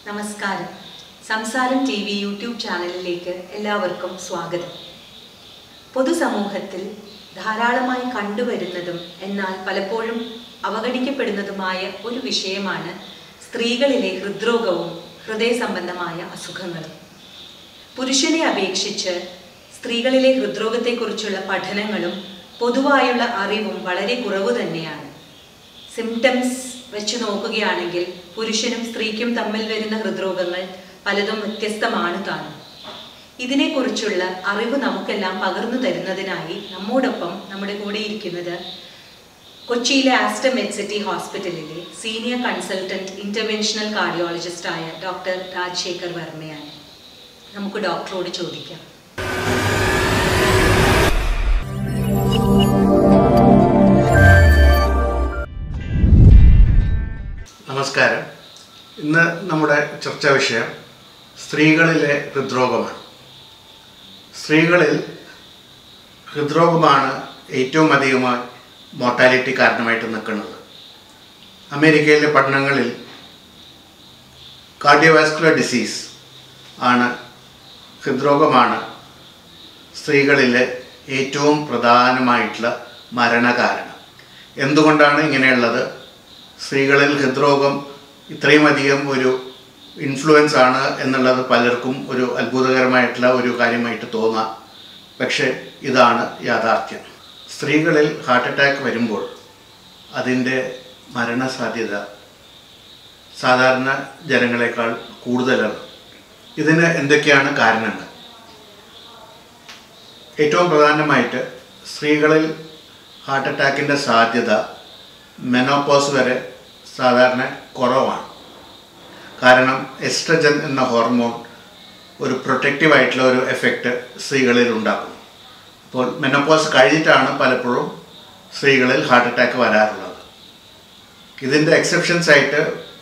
നമസ്കാരം സംസാരം T V YouTube ചാനലിലേക്ക് എല്ലാവർക്കും സ്വാഗതം പൊതുസമൂഹത്തിൽ ധാരാളമായി കണ്ടുവരുന്നതും എന്നാൽ പലപ്പോഴും അവഗണിക്കപ്പെടുന്നതുമായ ഒരു വിഷയമാണ് സ്ത്രീകളിലെ ഹൃദ്രോഗവും ഹൃദയ സംബന്ധമായ അസുഖങ്ങളും പുരുഷനെ അപേക്ഷിച്ച് സ്ത്രീകളിലെ ഹൃദ്രോഗത്തെക്കുറിച്ചുള്ള പഠനങ്ങളും പൊതുവായുള്ള അറിവും വളരെ കുറവ് തന്നെയാണ് സിംറ്റംസ് വെച്ച് നോക്കുകയാണെങ്കിൽ പുരുഷനും സ്ത്രീക്കും തമ്മിൽ വരുന്ന ഹൃദ്രോഗങ്ങൾ പലതും വ്യത്യസ്തമാണ് താനും ഇതിനെക്കുറിച്ചുള്ള അറിവ് നമുക്കെല്ലാം പകർന്നു തരുന്നതിനായി നമ്മോടൊപ്പം നമ്മുടെ കൂടെ ഇരിക്കുന്നത് കൊച്ചിയിലെ ആസ്റ്റർ മെഡ്സിറ്റി ഹോസ്പിറ്റലിലെ സീനിയർ കൺസൾട്ടന്റ് ഇന്റർവെൻഷണൽ കാർഡിയോളജിസ്റ്റായ ഡോക്ടർ രാജശേഖർ വർമ്മയാണ് നമുക്ക് ഡോക്ടറോട് ചോദിക്കാം നമസ്കാരം ഇന്ന് നമ്മുടെ ചർച്ചാ വിഷയം സ്ത്രീകളിലെ ഹൃദ്രോഗമാണ് സ്ത്രീകളിൽ ഹൃദ്രോഗമാണ് ഏറ്റവും അധികമായി മോർട്ടാലിറ്റി കാരണമായിട്ട് നിൽക്കുന്നത് അമേരിക്കയിലെ പഠനങ്ങളിൽ കാർഡിയോവാസ്കുലർ ഡിസീസ് ആണ് ഹൃദ്രോഗമാണ് സ്ത്രീകളിലെ ഏറ്റവും പ്രധാനമായിട്ടുള്ള മരണകാരണം എന്തുകൊണ്ടാണ് ഇങ്ങനെയുള്ളത് സ്ത്രീകളിൽ ഹൃദ്രോഗം ഇത്രയും അധികം ഒരു ഇൻഫ്ലുവൻസ് ആണ് എന്നുള്ളത് പലർക്കും ഒരു അത്ഭുതകരമായിട്ടുള്ള ഒരു കാര്യമായിട്ട് തോന്നാം പക്ഷേ ഇതാണ് യാഥാർത്ഥ്യം സ്ത്രീകളിൽ ഹാർട്ട് അറ്റാക്ക് വരുമ്പോൾ അതിൻ്റെ മരണസാധ്യത സാധാരണ ജനങ്ങളെക്കാൾ കൂടുതലാണ് ഇതിന് എന്തൊക്കെയാണ് കാരണങ്ങൾ ഏറ്റവും പ്രധാനമായിട്ട് സ്ത്രീകളിൽ ഹാർട്ട് അറ്റാക്കിൻ്റെ സാധ്യത മെനോപോസ് വരെ സാധാരണ കുറവാണ് കാരണം എസ്ട്രജൻ എന്ന ഹോർമോൺ ഒരു പ്രൊട്ടക്റ്റീവ് ആയിട്ടുള്ള ഒരു എഫക്റ്റ് സ്ത്രീകളിൽ ഉണ്ടാക്കും അപ്പോൾ മെനോപോസ് കഴിഞ്ഞിട്ടാണ് പലപ്പോഴും സ്ത്രീകളിൽ ഹാർട്ട് അറ്റാക്ക് വരാറുള്ളത് ഇതിൻ്റെ എക്സെപ്ഷൻസ് ആയിട്ട്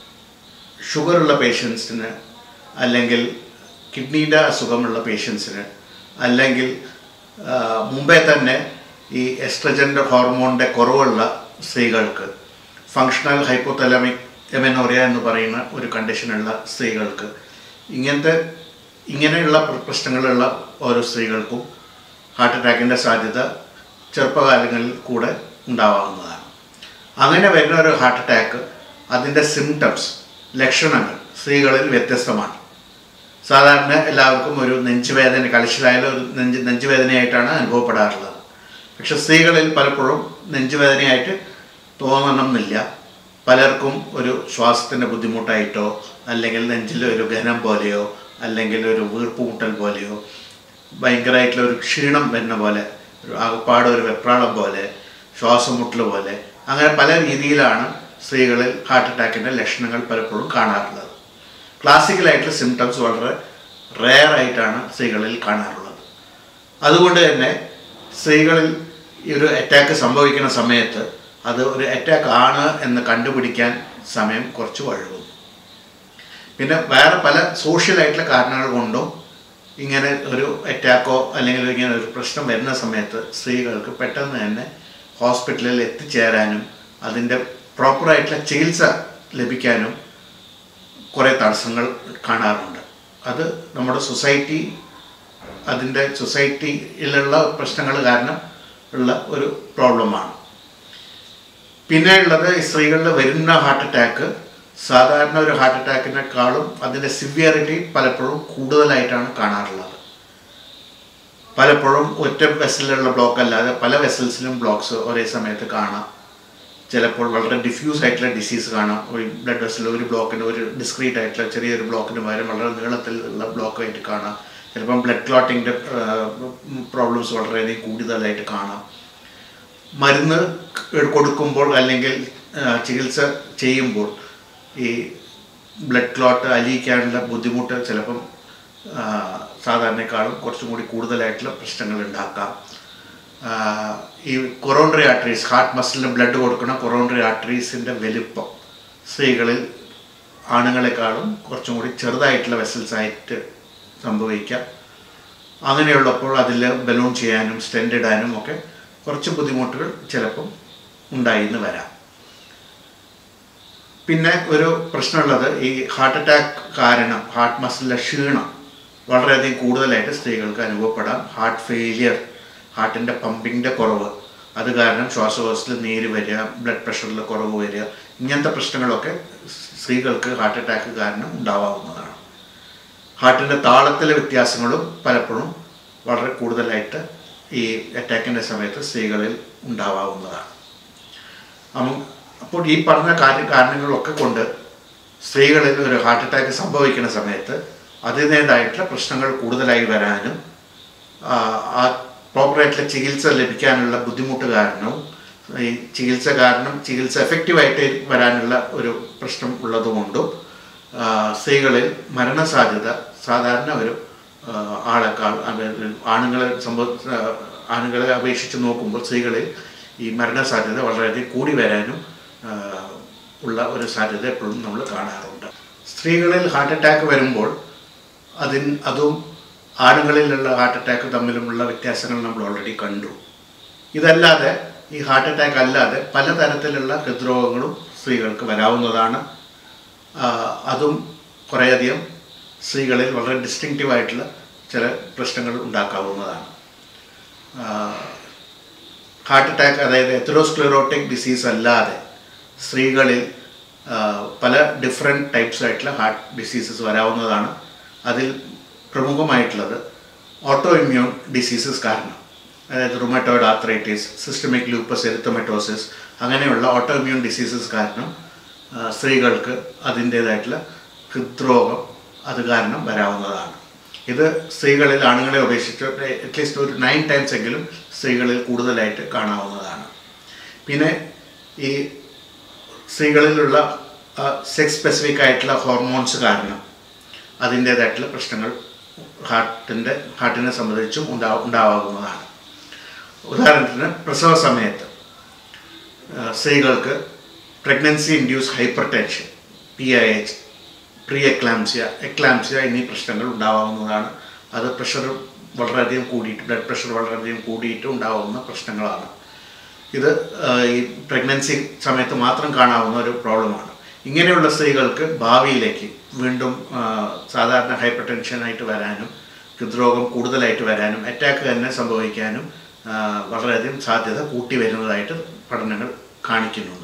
ഷുഗറുള്ള പേഷ്യൻസിന് അല്ലെങ്കിൽ കിഡ്നിയുടെ അസുഖമുള്ള പേഷ്യൻസിന് അല്ലെങ്കിൽ ആ, മുമ്പേ തന്നെ ഈ എസ്ട്രജൻ്റെ ഹോർമോണിൻ്റെ കുറവുള്ള സ്ത്രീകൾക്ക് ഫങ്ഷണൽ ഹൈപ്പോതലമിക് എമനോറിയ എന്ന് പറയുന്ന ഒരു കണ്ടീഷനുള്ള സ്ത്രീകൾക്ക് ഇങ്ങനത്തെ ഇങ്ങനെയുള്ള പ്ര- പ്രശ്നങ്ങളുള്ള ഓരോ സ്ത്രീകൾക്കും ഹാർട്ട് അറ്റാക്കിൻ്റെ സാധ്യത ചെറുപ്പകാലങ്ങളിൽ കൂടെ ഉണ്ടാവാവുന്നതാണ് അങ്ങനെ വരുന്ന ഒരു ഹാർട്ട് അറ്റാക്ക് അതിൻ്റെ സിംറ്റംസ് ലക്ഷണങ്ങൾ സ്ത്രീകളിൽ വ്യത്യസ്തമാണ് സാധാരണ എല്ലാവർക്കും ഒരു നെഞ്ചുവേദന കലശലായാലും ഒരു നെഞ്ച് നെഞ്ചുവേദനയായിട്ടാണ് അനുഭവപ്പെടാറുള്ളത് പക്ഷെ സ്ത്രീകളിൽ പലപ്പോഴും നെഞ്ചുവേദനയായിട്ട് തോന്നണമെന്നില്ല പലർക്കും ഒരു ശ്വാസത്തിൻ്റെ ബുദ്ധിമുട്ടായിട്ടോ അല്ലെങ്കിൽ നെഞ്ചിൽ ഒരു ഘനം പോലെയോ അല്ലെങ്കിൽ ഒരു വീർപ്പുമുട്ടൽ പോലെയോ ഭയങ്കരമായിട്ടുള്ള ഒരു ക്ഷീണം വരുന്ന പോലെ ഒരു ആകപ്പാട് ഒരു വെപ്രാളം പോലെ ശ്വാസം മുട്ടൽ പോലെ അങ്ങനെ പല രീതിയിലാണ് സ്ത്രീകളിൽ ഹാർട്ട് അറ്റാക്കിൻ്റെ ലക്ഷണങ്ങൾ പലപ്പോഴും കാണാറുള്ളത് ക്ലാസിക്കലായിട്ടുള്ള സിംറ്റംസ് വളരെ റെയർ ആയിട്ടാണ് സ്ത്രീകളിൽ കാണാറുള്ളത് അതുകൊണ്ട് തന്നെ സ്ത്രീകളിൽ ഈ ഒരു അറ്റാക്ക് സംഭവിക്കുന്ന സമയത്ത് അത് ഒരു അറ്റാക്ക് ആണ് എന്ന് കണ്ടുപിടിക്കാൻ സമയം കുറച്ച് വഴുകും പിന്നെ വേറെ പല സോഷ്യലായിട്ടുള്ള കാരണങ്ങൾ കൊണ്ടും ഇങ്ങനെ ഒരു അറ്റാക്കോ അല്ലെങ്കിൽ ഇങ്ങനെ ഒരു പ്രശ്നം വരുന്ന സമയത്ത് സ്ത്രീകൾക്ക് പെട്ടെന്ന് തന്നെ ഹോസ്പിറ്റലിൽ എത്തിച്ചേരാനും അതിൻ്റെ പ്രോപ്പറായിട്ടുള്ള ചികിത്സ ലഭിക്കാനും കുറേ തടസ്സങ്ങൾ കാണാറുണ്ട് അത് നമ്മുടെ സൊസൈറ്റി അതിൻ്റെ സൊസൈറ്റിയിലുള്ള പ്രശ്നങ്ങൾ കാരണം ഉള്ള ഒരു പ്രോബ്ലമാണ് പിന്നെ ഉള്ളത് ഈ സ്ത്രീകളിൽ വരുന്ന ഹാർട്ട് അറ്റാക്ക് സാധാരണ ഒരു ഹാർട്ട് അറ്റാക്കിനേക്കാളും അതിൻ്റെ സിവിയറിറ്റി പലപ്പോഴും കൂടുതലായിട്ടാണ് കാണാറുള്ളത് പലപ്പോഴും ഒറ്റ വെസലിലുള്ള ബ്ലോക്ക് അല്ലാതെ പല വെസൽസിലും ബ്ലോക്ക്സ് ഒരേ സമയത്ത് കാണാം ചിലപ്പോൾ വളരെ ഡിഫ്യൂസ് ആയിട്ടുള്ള ഡിസീസ് കാണാം ഒരു ബ്ലഡ് വെസലിൽ ഒരു ബ്ലോക്കിന് ഒരു ഡിസ്ക്രീറ്റ് ആയിട്ടുള്ള ചെറിയൊരു ബ്ലോക്കിന് പകരം വളരെ നീളത്തിലുള്ള ബ്ലോക്കായിട്ട് കാണാം ചിലപ്പം ബ്ലഡ് ക്ലോട്ടിൻ്റെ പ്രോബ്ലംസ് വളരെയധികം കൂടുതലായിട്ട് കാണാം മരുന്ന് കൊടുക്കുമ്പോൾ അല്ലെങ്കിൽ ആ, ചികിത്സ ചെയ്യുമ്പോൾ ഈ ബ്ലഡ് ക്ലോട്ട് അലിയിക്കാനുള്ള ബുദ്ധിമുട്ട് ചിലപ്പം ആ, സാധാരണക്കാളും കുറച്ചും കൂടി കൂടുതലായിട്ടുള്ള പ്രശ്നങ്ങൾ ഉണ്ടാക്കാം ആ, ഈ കൊറോണറി ആർട്ടറീസ് ഹാർട്ട് മസിലിന് ബ്ലഡ് കൊടുക്കുന്ന കൊറോണറി ആർട്ടറീസിൻ്റെ വലിപ്പം സ്ത്രീകളിൽ ആണുങ്ങളെക്കാളും കുറച്ചും കൂടി ചെറുതായിട്ടുള്ള വെസൽസ് ആയിട്ട് സംഭവിക്കാം അങ്ങനെയുള്ളപ്പോൾ അതിൽ ബലൂൺ ചെയ്യാനും സ്റ്റെൻഡ് ഇടാനും ഒക്കെ കുറച്ച് ബുദ്ധിമുട്ടുകൾ ചിലപ്പം ഉണ്ടായിന്ന് വരാം പിന്നെ ഒരു പ്രശ്നമുള്ളത് ഈ ഹാർട്ട് അറ്റാക്ക് കാരണം ഹാർട്ട് മസിലിലെ ക്ഷീണം വളരെയധികം കൂടുതലായിട്ട് സ്ത്രീകൾക്ക് അനുഭവപ്പെടാം ഹാർട്ട് ഫെയിലിയർ ഹാർട്ടിൻ്റെ പമ്പിങ്ങിൻ്റെ കുറവ് അത് കാരണം ശ്വാസകോശത്തിൽ നീര് വരിക ബ്ലഡ് പ്രഷറിൽ കുറവ് വരിക ഇങ്ങനത്തെ പ്രശ്നങ്ങളൊക്കെ സ്ത്രീകൾക്ക് ഹാർട്ട് അറ്റാക്ക് കാരണം ഉണ്ടാവാവുന്നതാണ് ഹാർട്ടിൻ്റെ താളത്തിലെ വ്യത്യാസങ്ങളും പലപ്പോഴും വളരെ കൂടുതലായിട്ട് ഈ അറ്റാക്കിൻ്റെ സമയത്ത് സ്ത്രീകളിൽ ഉണ്ടാവാവുന്നതാണ് അമ്മ- അപ്പോൾ ഈ പറഞ്ഞ കാര്യ കാരണങ്ങളൊക്കെ കൊണ്ട് സ്ത്രീകളിൽ ഒരു ഹാർട്ട് അറ്റാക്ക് സംഭവിക്കുന്ന സമയത്ത് അതിൻ്റേതായിട്ടുള്ള പ്രശ്നങ്ങൾ കൂടുതലായി വരാനും ആ, ആ പ്രോപ്പറായിട്ടുള്ള ചികിത്സ ലഭിക്കാനുള്ള ബുദ്ധിമുട്ട് കാരണവും ഈ ചികിത്സ കാരണം ചികിത്സ എഫക്റ്റീവായിട്ട് വരാനുള്ള ഒരു പ്രശ്നം ഉള്ളതുകൊണ്ടും ആ, സ്ത്രീകളിൽ മരണസാധ്യത സാധാരണ ഒരു ആ, ആളെക്കാൾ അതായത് ആണുങ്ങളെ സംഭവ ആ, ആണുങ്ങളെ അപേക്ഷിച്ച് നോക്കുമ്പോൾ സ്ത്രീകളിൽ ഈ മരണസാധ്യത വളരെയധികം കൂടി വരാനും ആ, ഉള്ള ഒരു സാധ്യത എപ്പോഴും നമ്മൾ കാണാറുണ്ട് സ്ത്രീകളിൽ ഹാർട്ട് അറ്റാക്ക് വരുമ്പോൾ അതിൻ അതും ആണുങ്ങളിലുള്ള ഹാർട്ട് അറ്റാക്ക് തമ്മിലുമുള്ള വ്യത്യാസങ്ങൾ നമ്മൾ ഓൾറെഡി കണ്ടു ഇതല്ലാതെ ഈ ഹാർട്ട് അറ്റാക്ക് അല്ലാതെ പലതരത്തിലുള്ള ഹൃദ്രോഗങ്ങളും സ്ത്രീകൾക്ക് വരാവുന്നതാണ് ആ, അതും കുറേയധികം സ്ത്രീകളിൽ വളരെ ഡിസ്റ്റിങ്റ്റീവ് ആയിട്ടുള്ള ചില പ്രശ്നങ്ങൾ ഉണ്ടാക്കാവുന്നതാണ് ഹാർട്ട് അറ്റാക്ക് അതായത് എത്രോസ്ക്ലെറോട്ടിക് ഡിസീസ് അല്ലാതെ സ്ത്രീകളിൽ ആ, പല ഡിഫറെൻറ്റ് ടൈപ്സ് ആയിട്ടുള്ള ഹാർട്ട് ഡിസീസസ് വരാവുന്നതാണ് അതിൽ പ്രമുഖമായിട്ടുള്ളത് ഓട്ടോ ഇമ്മ്യൂൺ ഡിസീസസ് കാരണം അതായത് rheumatoid arthritis systemic lupus erythematosus അങ്ങനെയുള്ള ഓട്ടോ ഇമ്മ്യൂൺ ഡിസീസസ് കാരണം ആ, സ്ത്രീകൾക്ക് അതിൻ്റേതായിട്ടുള്ള ഹൃദ്രോഗം അത് കാരണം വരാവുന്നതാണ് ഇത് സ്ത്രീകളിൽ ആണുങ്ങളെ അപേക്ഷിച്ച് അറ്റ്ലീസ്റ്റ് ഒരു നയൻ ടൈംസ് എങ്കിലും സ്ത്രീകളിൽ കൂടുതലായിട്ട് കാണാവുന്നതാണ് പിന്നെ ഈ സ്ത്രീകളിലുള്ള സെക്സ് സ്പെസിഫിക് ആയിട്ടുള്ള ഹോർമോൺസ് കാരണം അതിൻ്റേതായിട്ടുള്ള പ്രശ്നങ്ങൾ ഹാർട്ടിൻ്റെ ഹാർട്ടിനെ സംബന്ധിച്ചും ഉണ്ടാ ഉണ്ടാവാവുന്നതാണ് ഉദാഹരണത്തിന് പ്രസവ സമയത്ത് ആ, സ്ത്രീകൾക്ക് pregnancy induce hypertension P I H preeclampsia eclampsia എന്നീ പ്രശ്നങ്ങൾ ഉണ്ടാവാവുന്നതാണ് അത് പ്രഷർ വളരെയധികം കൂടിയിട്ട് ബ്ലഡ് പ്രഷർ വളരെയധികം കൂടിയിട്ട് ഉണ്ടാവുന്ന പ്രശ്നങ്ങളാണ് ഇത് ആ, ഈ പ്രഗ്നൻസി സമയത്ത് മാത്രം കാണാവുന്ന ഒരു പ്രോബ്ലമാണ് ഇങ്ങനെയുള്ള സ്ത്രീകൾക്ക് ഭാവിയിലേക്ക് വീണ്ടും ആ, സാധാരണ ഹൈപ്പർ ടെൻഷനായിട്ട് വരാനും ഹൃദ്രോഗം കൂടുതലായിട്ട് വരാനും അറ്റാക്ക് തന്നെ സംഭവിക്കാനും ആ, വളരെയധികം സാധ്യത കൂട്ടി വരുന്നതായിട്ട് പഠനങ്ങൾ കാണിക്കുന്നുണ്ട്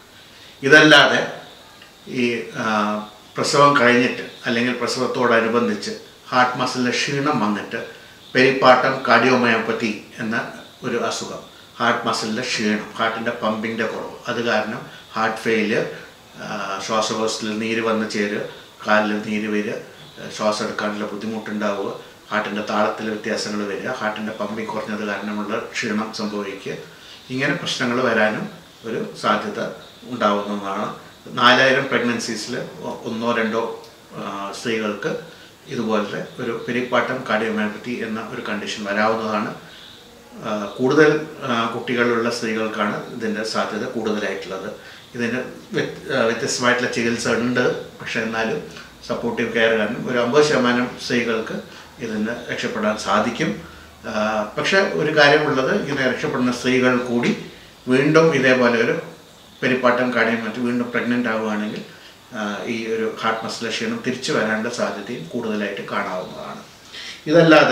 ഇതല്ലാതെ ഈ ആ, പ്രസവം കഴിഞ്ഞിട്ട് അല്ലെങ്കിൽ പ്രസവത്തോടനുബന്ധിച്ച് ഹാർട്ട് മസിലിൻ്റെ ക്ഷീണം വന്നിട്ട് പെരിപ്പാട്ടം കാർഡിയോമയോപ്പതി എന്ന ഒരു അസുഖം ഹാർട്ട് മസിലിൻ്റെ ക്ഷീണം ഹാർട്ടിൻ്റെ പമ്പിൻ്റെ കുറവ് അത് കാരണം ഹാർട്ട് ഫെയിലിയർ ശ്വാസകോശത്തിൽ നീര് വന്ന് ചേരുക കാലിൽ നീര് വരിക ആ, ശ്വാസം എടുക്കാനുള്ള ബുദ്ധിമുട്ടുണ്ടാവുക ഹാർട്ടിൻ്റെ താളത്തിൽ വ്യത്യാസങ്ങൾ വരിക ഹാർട്ടിൻ്റെ പമ്പിങ് കുറഞ്ഞത് കാരണമുള്ള ക്ഷീണം സംഭവിക്കുക ഇങ്ങനെ പ്രശ്നങ്ങൾ വരാനും ഒരു സാധ്യത ഉണ്ടാവുന്നതാണ് നാലായിരം പ്രഗ്നൻസീസിൽ ഒന്നോ രണ്ടോ ആ, സ്ത്രീകൾക്ക് ഇതുപോലത്തെ ഒരു പെരിപ്പാട്ടം കാർഡിയോമയോപ്പതി എന്ന ഒരു കണ്ടീഷൻ വരാവുന്നതാണ് ആ, കൂടുതൽ ആ, കുട്ടികളുള്ള സ്ത്രീകൾക്കാണ് ഇതിൻ്റെ സാധ്യത കൂടുതലായിട്ടുള്ളത് ഇതിന് വ്യത്യ- ആ, വ്യത്യസ്തമായിട്ടുള്ള ചികിത്സ ഉണ്ട് പക്ഷേ എന്നാലും സപ്പോർട്ടീവ് കെയർ കാരണം ഒരു അമ്പത് ശതമാനം സ്ത്രീകൾക്ക് ഇതിന് രക്ഷപ്പെടാൻ സാധിക്കും ആ, പക്ഷേ ഒരു കാര്യമുള്ളത് ഇങ്ങനെ രക്ഷപ്പെടുന്ന സ്ത്രീകൾ കൂടി വീണ്ടും ഇതേപോലെ ഒരു പെരിപ്പാട്ടം കാണിയും മറ്റ് വീണ്ടും പ്രഗ്നൻ്റ് ആവുകയാണെങ്കിൽ ആ, ഈ ഒരു ഹാർട്ട് മസിൽ ക്ഷീണം തിരിച്ചു വരാനുള്ള സാധ്യതയും കൂടുതലായിട്ട് കാണാവുന്നതാണ് ഇതല്ലാതെ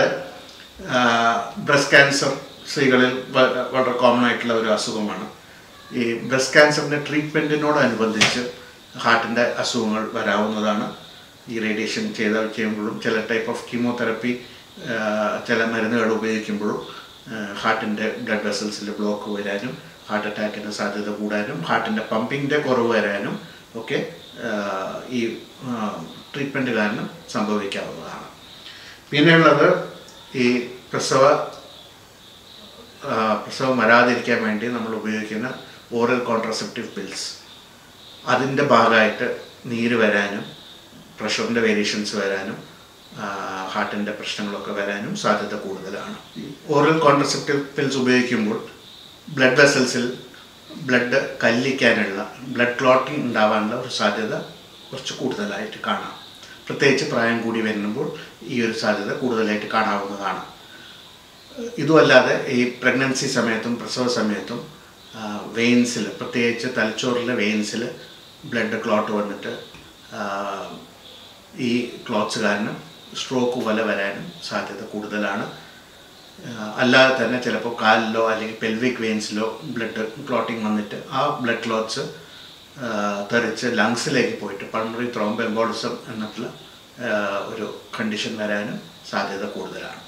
ബ്രസ്റ്റ് ക്യാൻസർ സ്ത്രീകളിൽ വ- വളരെ കോമൺ ആയിട്ടുള്ള ഒരു അസുഖമാണ് ഈ ബ്രസ്റ്റ് ക്യാൻസറിൻ്റെ ട്രീറ്റ്മെൻറ്റിനോടനുബന്ധിച്ച് ഹാർട്ടിൻ്റെ അസുഖങ്ങൾ വരാവുന്നതാണ് ഈ റേഡിയേഷൻ ചെയ്ത ചെയ്യുമ്പോഴും ചില ടൈപ്പ് ഓഫ് കീമോതെറപ്പി ചില മരുന്നുകൾ ഉപയോഗിക്കുമ്പോഴും ഹാർട്ടിൻ്റെ ബ്ലഡ് വെസൽസിൽ ബ്ലോക്ക് വരാനും ഹാർട്ട് അറ്റാക്കിന് സാധ്യത കൂടാനും ഹാർട്ടിൻ്റെ പമ്പിങ്ങിൻ്റെ കുറവ് വരാനും ഒക്കെ ആ, ഈ ട്രീറ്റ്മെൻറ്റ് കാരണം സംഭവിക്കാവുന്നതാണ് പിന്നെയുള്ളത് ഈ പ്രസവ ആ, പ്രസവം വരാതിരിക്കാൻ വേണ്ടി നമ്മൾ ഉപയോഗിക്കുന്ന ഓറൽ കോൺട്രസെപ്റ്റീവ് പിൽസ് അതിൻ്റെ ഭാഗമായിട്ട് നീര് വരാനും പ്രഷറിൻ്റെ വേരിയേഷൻസ് വരാനും ഹാർട്ടിൻ്റെ പ്രശ്നങ്ങളൊക്കെ വരാനും സാധ്യത കൂടുതലാണ് ഈ ഓറൽ കോൺട്രസെപ്റ്റീവ് പിൽസ് ഉപയോഗിക്കുമ്പോൾ ബ്ലഡ് വെസൽസിൽ ബ്ലഡ് കല്ലിക്കാനുള്ള ബ്ലഡ് ക്ലോട്ടിങ് ഉണ്ടാവാനുള്ള ഒരു സാധ്യത കുറച്ച് കൂടുതലായിട്ട് കാണാം പ്രത്യേകിച്ച് പ്രായം കൂടി വരുമ്പോൾ ഈ ഒരു സാധ്യത കൂടുതലായിട്ട് കാണാവുന്നതാണ് ഇതുമല്ലാതെ ഈ പ്രഗ്നൻസി സമയത്തും പ്രസവ സമയത്തും വെയിൻസിൽ പ്രത്യേകിച്ച് തലച്ചോറിലെ വെയിൻസിൽ ബ്ലഡ് ക്ലോട്ട് വന്നിട്ട് ആ, ഈ ക്ലോട്ട്സ് കാരണം സ്ട്രോക്ക് പോലെ വരാനും സാധ്യത കൂടുതലാണ് ആ, അല്ലാതെ തന്നെ ചിലപ്പോൾ കാലിലോ അല്ലെങ്കിൽ പെൽവിക് വെയിൻസിലോ ബ്ലഡ് ക്ലോട്ടിങ് വന്നിട്ട് ആ ബ്ലഡ് ക്ലോട്ട്സ് തെറിച്ച് ലങ്സിലേക്ക് പോയിട്ട് പൾമറി ത്രോംബ് എംബോളിസം എന്നിട്ടുള്ള ആ, ഒരു കണ്ടീഷൻ വരാനും സാധ്യത കൂടുതലാണ്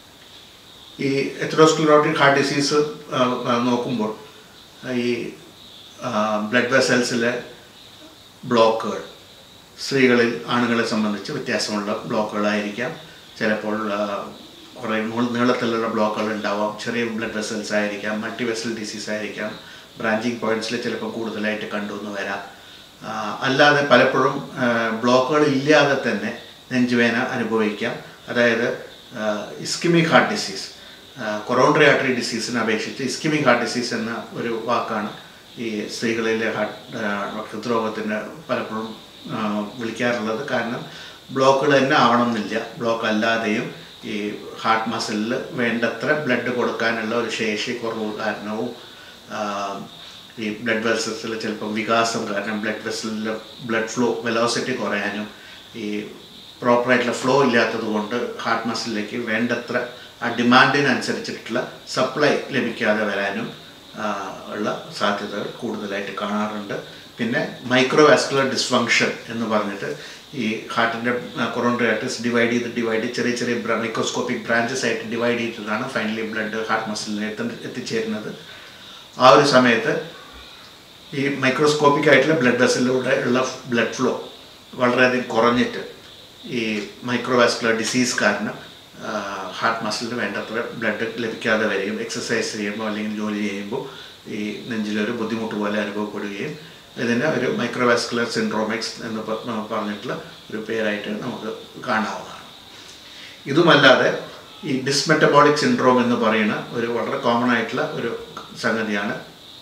ഈ എത്രോസ്ക്ലറോട്ടിക് ഹാർട്ട് ഡിസീസ് നോക്കുമ്പോൾ ഈ ബ്ലഡ് വെസൽസിലെ ബ്ലോക്കുകൾ സ്ത്രീകളിൽ ആണുങ്ങളെ സംബന്ധിച്ച് വ്യത്യാസമുള്ള ബ്ലോക്കുകളായിരിക്കാം ചിലപ്പോൾ ആ, കുറേ നൂ- നീളത്തിലുള്ള ബ്ലോക്കുകൾ ഉണ്ടാവാം ചെറിയ ബ്ലഡ് വെസൽസ് ആയിരിക്കാം മൾട്ടി വെസൽ ഡിസീസ് ആയിരിക്കാം ബ്രാഞ്ചിങ് പോയിന്റ്സിൽ ചിലപ്പോൾ കൂടുതലായിട്ട് കണ്ടു എന്ന് വരാം ആ, അല്ലാതെ പലപ്പോഴും ബ്ലോക്കുകൾ ഇല്ലാതെ തന്നെ നെഞ്ചുവേന അനുഭവിക്കാം അതായത് ischemic heart disease coronary artery ഡിസീസിനെ അപേക്ഷിച്ച് ഇസ്കിമിക് ഹാർട്ട് ഡിസീസ് എന്ന ഒരു വാക്കാണ് ഈ സ്ത്രീകളിലെ ഹാർട്ട് ഹൃദ്രോഗത്തിന് പലപ്പോഴും ആ, വിളിക്കാറുള്ളത് കാരണം ബ്ലോക്കുകൾ തന്നെ ആവണമെന്നില്ല ബ്ലോക്ക് അല്ലാതെയും ഈ ഹാർട്ട് മസിലിൽ വേണ്ടത്ര ബ്ലഡ് കൊടുക്കാനുള്ള ഒരു ശേഷി കുറവ് കാരണവും ആ, ഈ ബ്ലഡ് വെസൽസിൽ ചിലപ്പോൾ വികാസം കാരണം ബ്ലഡ് വെസലിൽ ബ്ലഡ് ഫ്ലോ വെലോസിറ്റി കുറയാനും ഈ പ്രോപ്പറായിട്ടുള്ള ഫ്ലോ ഇല്ലാത്തത് കൊണ്ട് ഹാർട്ട് മസിലിലേക്ക് വേണ്ടത്ര ആ ഡിമാൻഡിനനുസരിച്ചിട്ടുള്ള സപ്ലൈ ലഭിക്കാതെ വരാനും ആ, ഉള്ള സാധ്യതകൾ കൂടുതലായിട്ട് കാണാറുണ്ട് പിന്നെ മൈക്രോവാസ്കുലർ ഡിസ്ഫങ്ഷൻ എന്ന് പറഞ്ഞിട്ട് ഈ ഹാർട്ടിൻ്റെ കൊറോണറി ആർട്ടീസ് ഡിവൈഡ് ചെയ്ത് ഡിവൈഡ് ചെയ്ത് ചെറിയ ചെറിയ മൈക്രോസ്കോപ്പിക് ബ്രാഞ്ചസ് ആയിട്ട് ഡിവൈഡ് ചെയ്തിട്ടാണ് ഫൈനലി ബ്ലഡ് ഹാർട്ട് മസിലിന് എത്തി എത്തിച്ചേരുന്നത് ആ ഒരു സമയത്ത് ഈ മൈക്രോസ്കോപ്പിക് ആയിട്ടുള്ള ബ്ലഡ് വെസലിലൂടെ ഉള്ള ബ്ലഡ് ഫ്ലോ വളരെയധികം കുറഞ്ഞിട്ട് ഈ മൈക്രോവാസ്കുലർ ഡിസീസ് കാരണം ഹാർട്ട് മസിലിന് വേണ്ടത്ര ബ്ലഡ് ലഭിക്കാതെ വരികയും എക്സസൈസ് ചെയ്യുമ്പോൾ അല്ലെങ്കിൽ ജോലി ചെയ്യുമ്പോൾ ഈ നെഞ്ചിലൊരു ബുദ്ധിമുട്ട് പോലെ അനുഭവപ്പെടുകയും ഇതിന് ഒരു മൈക്രോവാസ്കുലർ സിൻഡ്രോമിക്സ് എന്ന് പ- പറഞ്ഞിട്ടുള്ള ഒരു പേരായിട്ട് നമുക്ക് കാണാവുന്നതാണ് ഇതുമല്ലാതെ ഈ ഡിസ്മെറ്റബോളിക് സിൻഡ്രോം എന്ന് പറയുന്ന ഒരു വളരെ കോമൺ ആയിട്ടുള്ള ഒരു സംഗതിയാണ്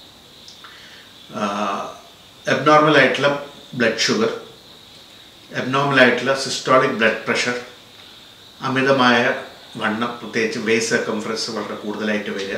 എബ്നോർമൽ ആയിട്ടുള്ള ബ്ലഡ് ഷുഗർ എബ്നോർമൽ ആയിട്ടുള്ള സിസ്റ്റോളിക് ബ്ലഡ് പ്രഷർ അമിതമായ വണ്ണം പ്രത്യേകിച്ച് വേസ് സർക്കംഫറൻസ് വളരെ കൂടുതലായിട്ട് വരിക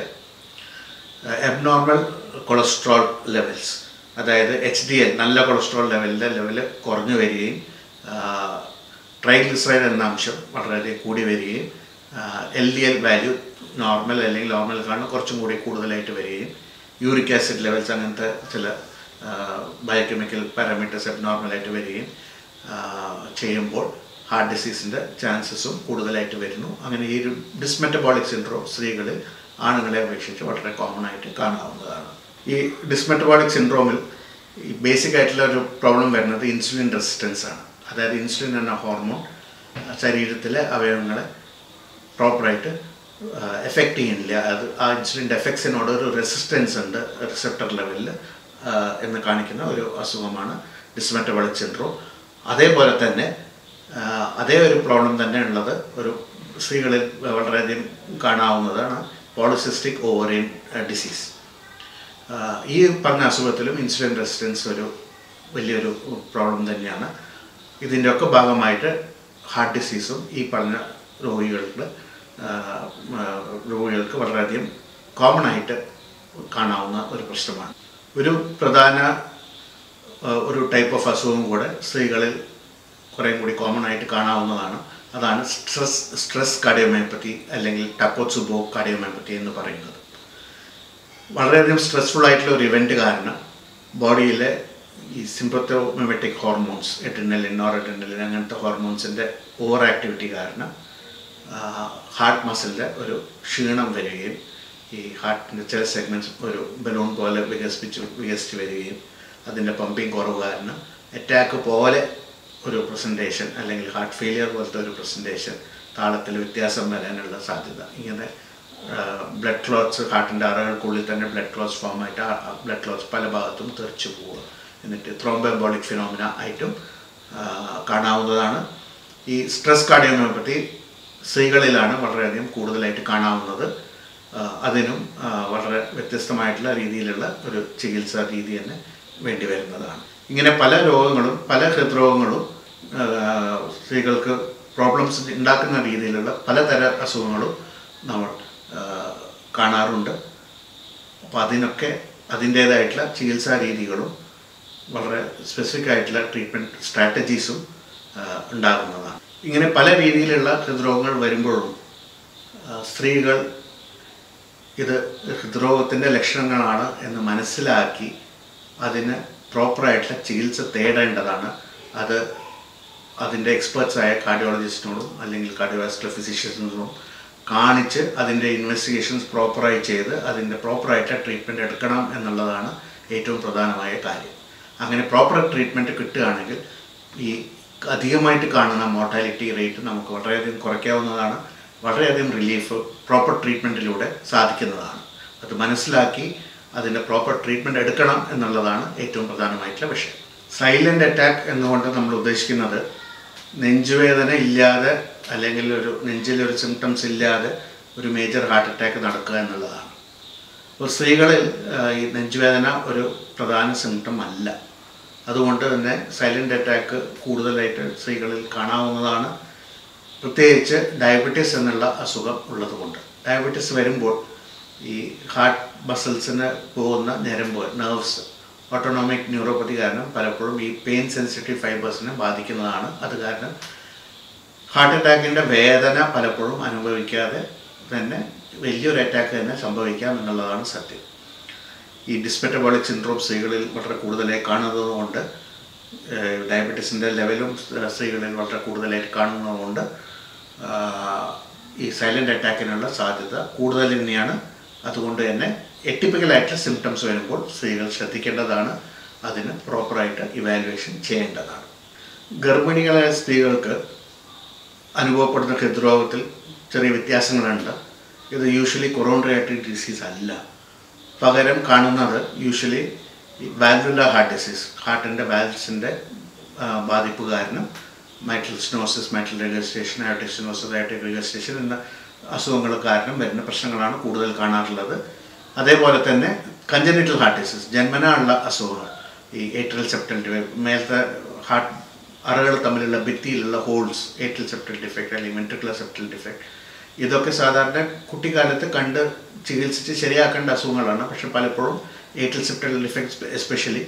എബ്നോർമൽ കൊളസ്ട്രോൾ ലെവൽസ് അതായത് എച്ച് ഡി എൽ നല്ല കൊളസ്ട്രോൾ ലെവലിൻ്റെ ലെവല് കുറഞ്ഞു വരികയും ട്രൈഗ്ലിസറൈഡ് എന്ന അംശം വളരെയധികം കൂടി വരികയും L D L value normal അല്ലെങ്കിൽ നോർമൽ കുറച്ചും കൂടി കൂടുതലായിട്ട് വരികയും യൂറിക് ആസിഡ് ലെവൽസ് അങ്ങനത്തെ ചില ബയോകെമിക്കൽ പാരാമീറ്റേഴ്സ് അബ്നോർമലായിട്ട് വരികയും ആ, ചെയ്യുമ്പോൾ ഹാർട്ട് ഡിസീസിൻ്റെ ചാൻസസും കൂടുതലായിട്ട് വരുന്നു അങ്ങനെ ഈ ഒരു ഡിസ്മെറ്റബോളിക് സിൻഡ്രോം സ്ത്രീകളിൽ ആണുങ്ങളെ അപേക്ഷിച്ച് വളരെ കോമൺ ആയിട്ട് കാണാവുന്നതാണ് ഈ ഡിസ്മെറ്റബോളിക് സിൻഡ്രോമിൽ ഈ ബേസിക് ആയിട്ടുള്ള ഒരു പ്രോബ്ലം വരുന്നത് ഇൻസുലിൻ റെസിസ്റ്റൻസ് ആണ് അതായത് ഇൻസുലിൻ എന്ന ഹോർമോൺ ശരീരത്തിലെ അവയവങ്ങളെ പ്രോപ്പറായിട്ട് എഫക്റ്റ് ചെയ്യുന്നില്ല അത് ആ ഇൻസുലിൻ്റെ എഫക്ട്സിനോട് ഒരു റെസിസ്റ്റൻസ് ഉണ്ട് റിസപ്റ്റർ ലെവലിൽ എന്ന് കാണിക്കുന്ന ഒരു അസുഖമാണ് ഡിസ്മെറ്റബോളിക് സിൻഡ്രോം അതേപോലെ തന്നെ ആ, അതേ ഒരു പ്രോബ്ലം തന്നെ ഉള്ളത് ഒരു സ്ത്രീകളിൽ വളരെയധികം കാണാവുന്നതാണ് പോളിസിസ്റ്റിക് ഓവറിയൻ ഡിസീസ് ഈ പറഞ്ഞ അസുഖത്തിലും ഇൻസുലിൻ റെസിസ്റ്റൻസ് ഒരു വലിയൊരു പ്രോബ്ലം തന്നെയാണ് ഇതിൻ്റെ ഒക്കെ ഭാഗമായിട്ട് ഹാർട്ട് ഡിസീസും ഈ പറഞ്ഞ രോഗികൾക്ക് ആ, ആ, രോഗികൾക്ക് വളരെയധികം കോമൺ ആയിട്ട് കാണാവുന്ന ഒരു പ്രശ്നമാണ് ഒരു പ്രധാന ആ, ഒരു ടൈപ്പ് ഓഫ് അസുഖം കൂടെ സ്ത്രീകളിൽ കുറേ കൂടി കോമൺ ആയിട്ട് കാണാവുന്നതാണ് അതാണ് സ്ട്രെസ് സ്ട്രെസ് കാർഡിയോമയോപ്പത്തി അല്ലെങ്കിൽ ടക്കോത്സുബോ കാർഡിയോമയോപ്പത്തി എന്ന് പറയുന്നത് വളരെയധികം സ്ട്രെസ്ഫുൾ ആയിട്ടുള്ള ഒരു ഇവൻറ്റ് കാരണം ബോഡിയിലെ ഈ സിമ്പത്തോമെമെറ്റിക് ഹോർമോൺസ് എട്രിനലിൻ നോറെട്രിനലിൻ അങ്ങനത്തെ ഹോർമോൺസിൻ്റെ ഓവർ ആക്ടിവിറ്റി കാരണം ഹാർട്ട് മസിലിൻ്റെ ഒരു ക്ഷീണം വരികയും ഈ ഹാർട്ടിൻ്റെ ചില സെഗ്മെൻറ്റ്സ് ഒരു ബലൂൺ പോലെ വികസിപ്പിച്ച് വികസിച്ച് വരികയും അതിൻ്റെ പമ്പിങ് കുറവ് കാരണം അറ്റാക്ക് പോലെ ഒരു പ്രസൻറ്റേഷൻ അല്ലെങ്കിൽ ഹാർട്ട് ഫെയിലിയർ പോലത്തെ ഒരു പ്രസൻറ്റേഷൻ താളത്തിൽ വ്യത്യാസം വരാനുള്ള സാധ്യത ഇങ്ങനെ ബ്ലഡ് ക്ലോട്ട്സ് ഹാർട്ടിൻ്റെ അറകൾക്കുള്ളിൽ തന്നെ ബ്ലഡ് ക്ലോട്ട്സ് ഫോം ആയിട്ട് ആ ബ്ലഡ് ക്ലോട്ട്സ് പല ഭാഗത്തും തെറിച്ചു പോവുക എന്നിട്ട് ത്രോംബോംബോളിക് ഫിനോമിന ആയിട്ടും ആ, കാണാവുന്നതാണ് ഈ സ്ട്രെസ് കാർഡിയോമയോപ്പത്തി സ്ത്രീകളിലാണ് വളരെയധികം കൂടുതലായിട്ട് കാണാവുന്നത് ആ, അതിനും ആ, വളരെ വ്യത്യസ്തമായിട്ടുള്ള രീതിയിലുള്ള ഒരു ചികിത്സാ രീതി തന്നെ വേണ്ടി വരുന്നതാണ് ഇങ്ങനെ പല രോഗങ്ങളും പല ഹൃദ്രോഗങ്ങളും ആ, സ്ത്രീകൾക്ക് പ്രോബ്ലംസ് ഉണ്ടാക്കുന്ന രീതിയിലുള്ള പലതര അസുഖങ്ങളും നമ്മൾ ആ, കാണാറുണ്ട് അപ്പോൾ അതിനൊക്കെ അതിൻ്റേതായിട്ടുള്ള ചികിത്സാ രീതികളും വളരെ സ്പെസിഫിക് ആയിട്ടുള്ള ട്രീറ്റ്മെൻറ്റ് സ്ട്രാറ്റജീസും ഉണ്ടാകുന്നതാണ് ഇങ്ങനെ പല രീതിയിലുള്ള ഹൃദ്രോഗങ്ങൾ വരുമ്പോഴും ആ, സ്ത്രീകൾ ഇത് ഹൃദ്രോഗത്തിൻ്റെ ലക്ഷണങ്ങളാണ് എന്ന് മനസ്സിലാക്കി അതിന് പ്രോപ്പറായിട്ടുള്ള ചികിത്സ തേടേണ്ടതാണ് അത് അതിൻ്റെ എക്സ്പേർട്സായ കാർഡിയോളജിസ്റ്റിനോടും അല്ലെങ്കിൽ കാർഡിയോവാസ്കുലർ ഫിസിഷ്യൻസിനോടും കാണിച്ച് അതിൻ്റെ ഇൻവെസ്റ്റിഗേഷൻസ് പ്രോപ്പറായി ചെയ്ത് അതിൻ്റെ പ്രോപ്പറായിട്ട് ട്രീറ്റ്മെൻറ്റ് എടുക്കണം എന്നുള്ളതാണ് ഏറ്റവും പ്രധാനമായ കാര്യം അങ്ങനെ പ്രോപ്പർ ട്രീറ്റ്മെൻറ്റ് കിട്ടുകയാണെങ്കിൽ ഈ അധികമായിട്ട് കാണുന്ന മോർട്ടാലിറ്റി റേറ്റ് നമുക്ക് വളരെയധികം കുറയ്ക്കാവുന്നതാണ് വളരെയധികം റിലീഫ് പ്രോപ്പർ ട്രീറ്റ്മെൻറ്റിലൂടെ സാധിക്കുന്നതാണ് അത് മനസ്സിലാക്കി അതിൻ്റെ പ്രോപ്പർ ട്രീറ്റ്മെൻറ്റ് എടുക്കണം എന്നുള്ളതാണ് ഏറ്റവും പ്രധാനമായിട്ടുള്ള വിഷയം സൈലൻ്റ് അറ്റാക്ക് എന്നുകൊണ്ട് നമ്മൾ ഉദ്ദേശിക്കുന്നത് നെഞ്ചുവേദന ഇല്ലാതെ അല്ലെങ്കിൽ ഒരു നെഞ്ചിലൊരു സിംറ്റംസ് ഇല്ലാതെ ഒരു മേജർ ഹാർട്ട് അറ്റാക്ക് നടക്കുക എന്നുള്ളതാണ് അപ്പോൾ സ്ത്രീകളിൽ ആ, ഈ നെഞ്ചുവേദന ഒരു പ്രധാന സിംറ്റം അല്ല അതുകൊണ്ട് തന്നെ സൈലൻ്റ് അറ്റാക്ക് കൂടുതലായിട്ട് സ്ത്രീകളിൽ കാണാവുന്നതാണ് പ്രത്യേകിച്ച് ഡയബറ്റീസ് എന്നുള്ള അസുഖം ഉള്ളതുകൊണ്ട് ഡയബറ്റീസ് വരുമ്പോൾ ഈ ഹാർട്ട് മസിൽസിന് പോകുന്ന ഞരമ്പ് നെർവ്സ് ഓട്ടോണോമിക് ന്യൂറോപ്പതി കാരണം പലപ്പോഴും ഈ പെയിൻ സെൻസിറ്റീവ് ഫൈബേഴ്സിനെ ബാധിക്കുന്നതാണ് അത് കാരണം ഹാർട്ട് അറ്റാക്കിൻ്റെ വേദന പലപ്പോഴും അനുഭവിക്കാതെ തന്നെ വലിയൊരു അറ്റാക്ക് തന്നെ സംഭവിക്കാം എന്നുള്ളതാണ് സത്യം ഈ ഡിസ്മെറ്റബോളിക് സിൻഡ്രോം സ്ത്രീകളിൽ വളരെ കൂടുതലായി കാണുന്നതുകൊണ്ട് ഡയബറ്റീസിൻ്റെ ലെവലും സ്ത്രീകളിൽ വളരെ കൂടുതലായിട്ട് കാണുന്നതുകൊണ്ട് ആ, ഈ സൈലൻ്റ് അറ്റാക്കിനുള്ള സാധ്യത കൂടുതൽ തന്നെയാണ് അതുകൊണ്ട് തന്നെ എറ്റിപ്പിക്കലായിട്ടുള്ള സിംറ്റംസ് വരുമ്പോൾ സ്ത്രീകൾ ശ്രദ്ധിക്കേണ്ടതാണ് അതിന് പ്രോപ്പറായിട്ട് ഇവാലുവേഷൻ ചെയ്യേണ്ടതാണ് ഗർഭിണികളായ സ്ത്രീകൾക്ക് അനുഭവപ്പെടുന്ന ഹൃദ്രോഗത്തിൽ ചെറിയ വ്യത്യാസങ്ങളുണ്ട് ഇത് യൂഷ്വലി കൊറോണറി ആർട്ടറി ഡിസീസ് അല്ല പകരം കാണുന്നത് യൂഷ്വലി വാൽവുല ഹാർട്ട് ഡിസീസ് ഹാർട്ടിൻ്റെ വാൽവ്സിൻ്റെ ബാധിപ്പ് കാരണം മൈറ്റൽ സ്നോസിസ് മൈറ്റൽ റെഗസ്ട്രേഷൻ അയോട്ടിക് സ്നോസിസ് അയോട്ടിക് റെഗസ്ട്രേഷൻ എന്ന അസുഖങ്ങൾ കാരണം വരുന്ന പ്രശ്നങ്ങളാണ് കൂടുതൽ കാണാറുള്ളത് അതേപോലെ തന്നെ കഞ്ചനിറ്റൽ ഹാർട്ട് ഡിസീസ് ജന്മനാ ഉള്ള അസുഖങ്ങൾ ഈ ഏട്രൽ സെപ്റ്റൽ മേലത്തെ ഹാർട്ട് അറകൾ തമ്മിലുള്ള ഭിത്തിയിലുള്ള ഹോൾസ് ഏട്രൽ സെപ്റ്റൽ ഡിഫക്റ്റ് അല്ലെങ്കിൽ വെൻട്രിക്കുലർ സെപ്റ്റൽ ഡിഫക്റ്റ് ഇതൊക്കെ സാധാരണ കുട്ടിക്കാലത്ത് കണ്ട് ചികിത്സിച്ച് ശരിയാക്കേണ്ട അസുഖങ്ങളാണ് പക്ഷെ പലപ്പോഴും ഏട്രൽ സെപ്റ്റൽ ഡിഫക്റ്റ് എസ്പെഷ്യലി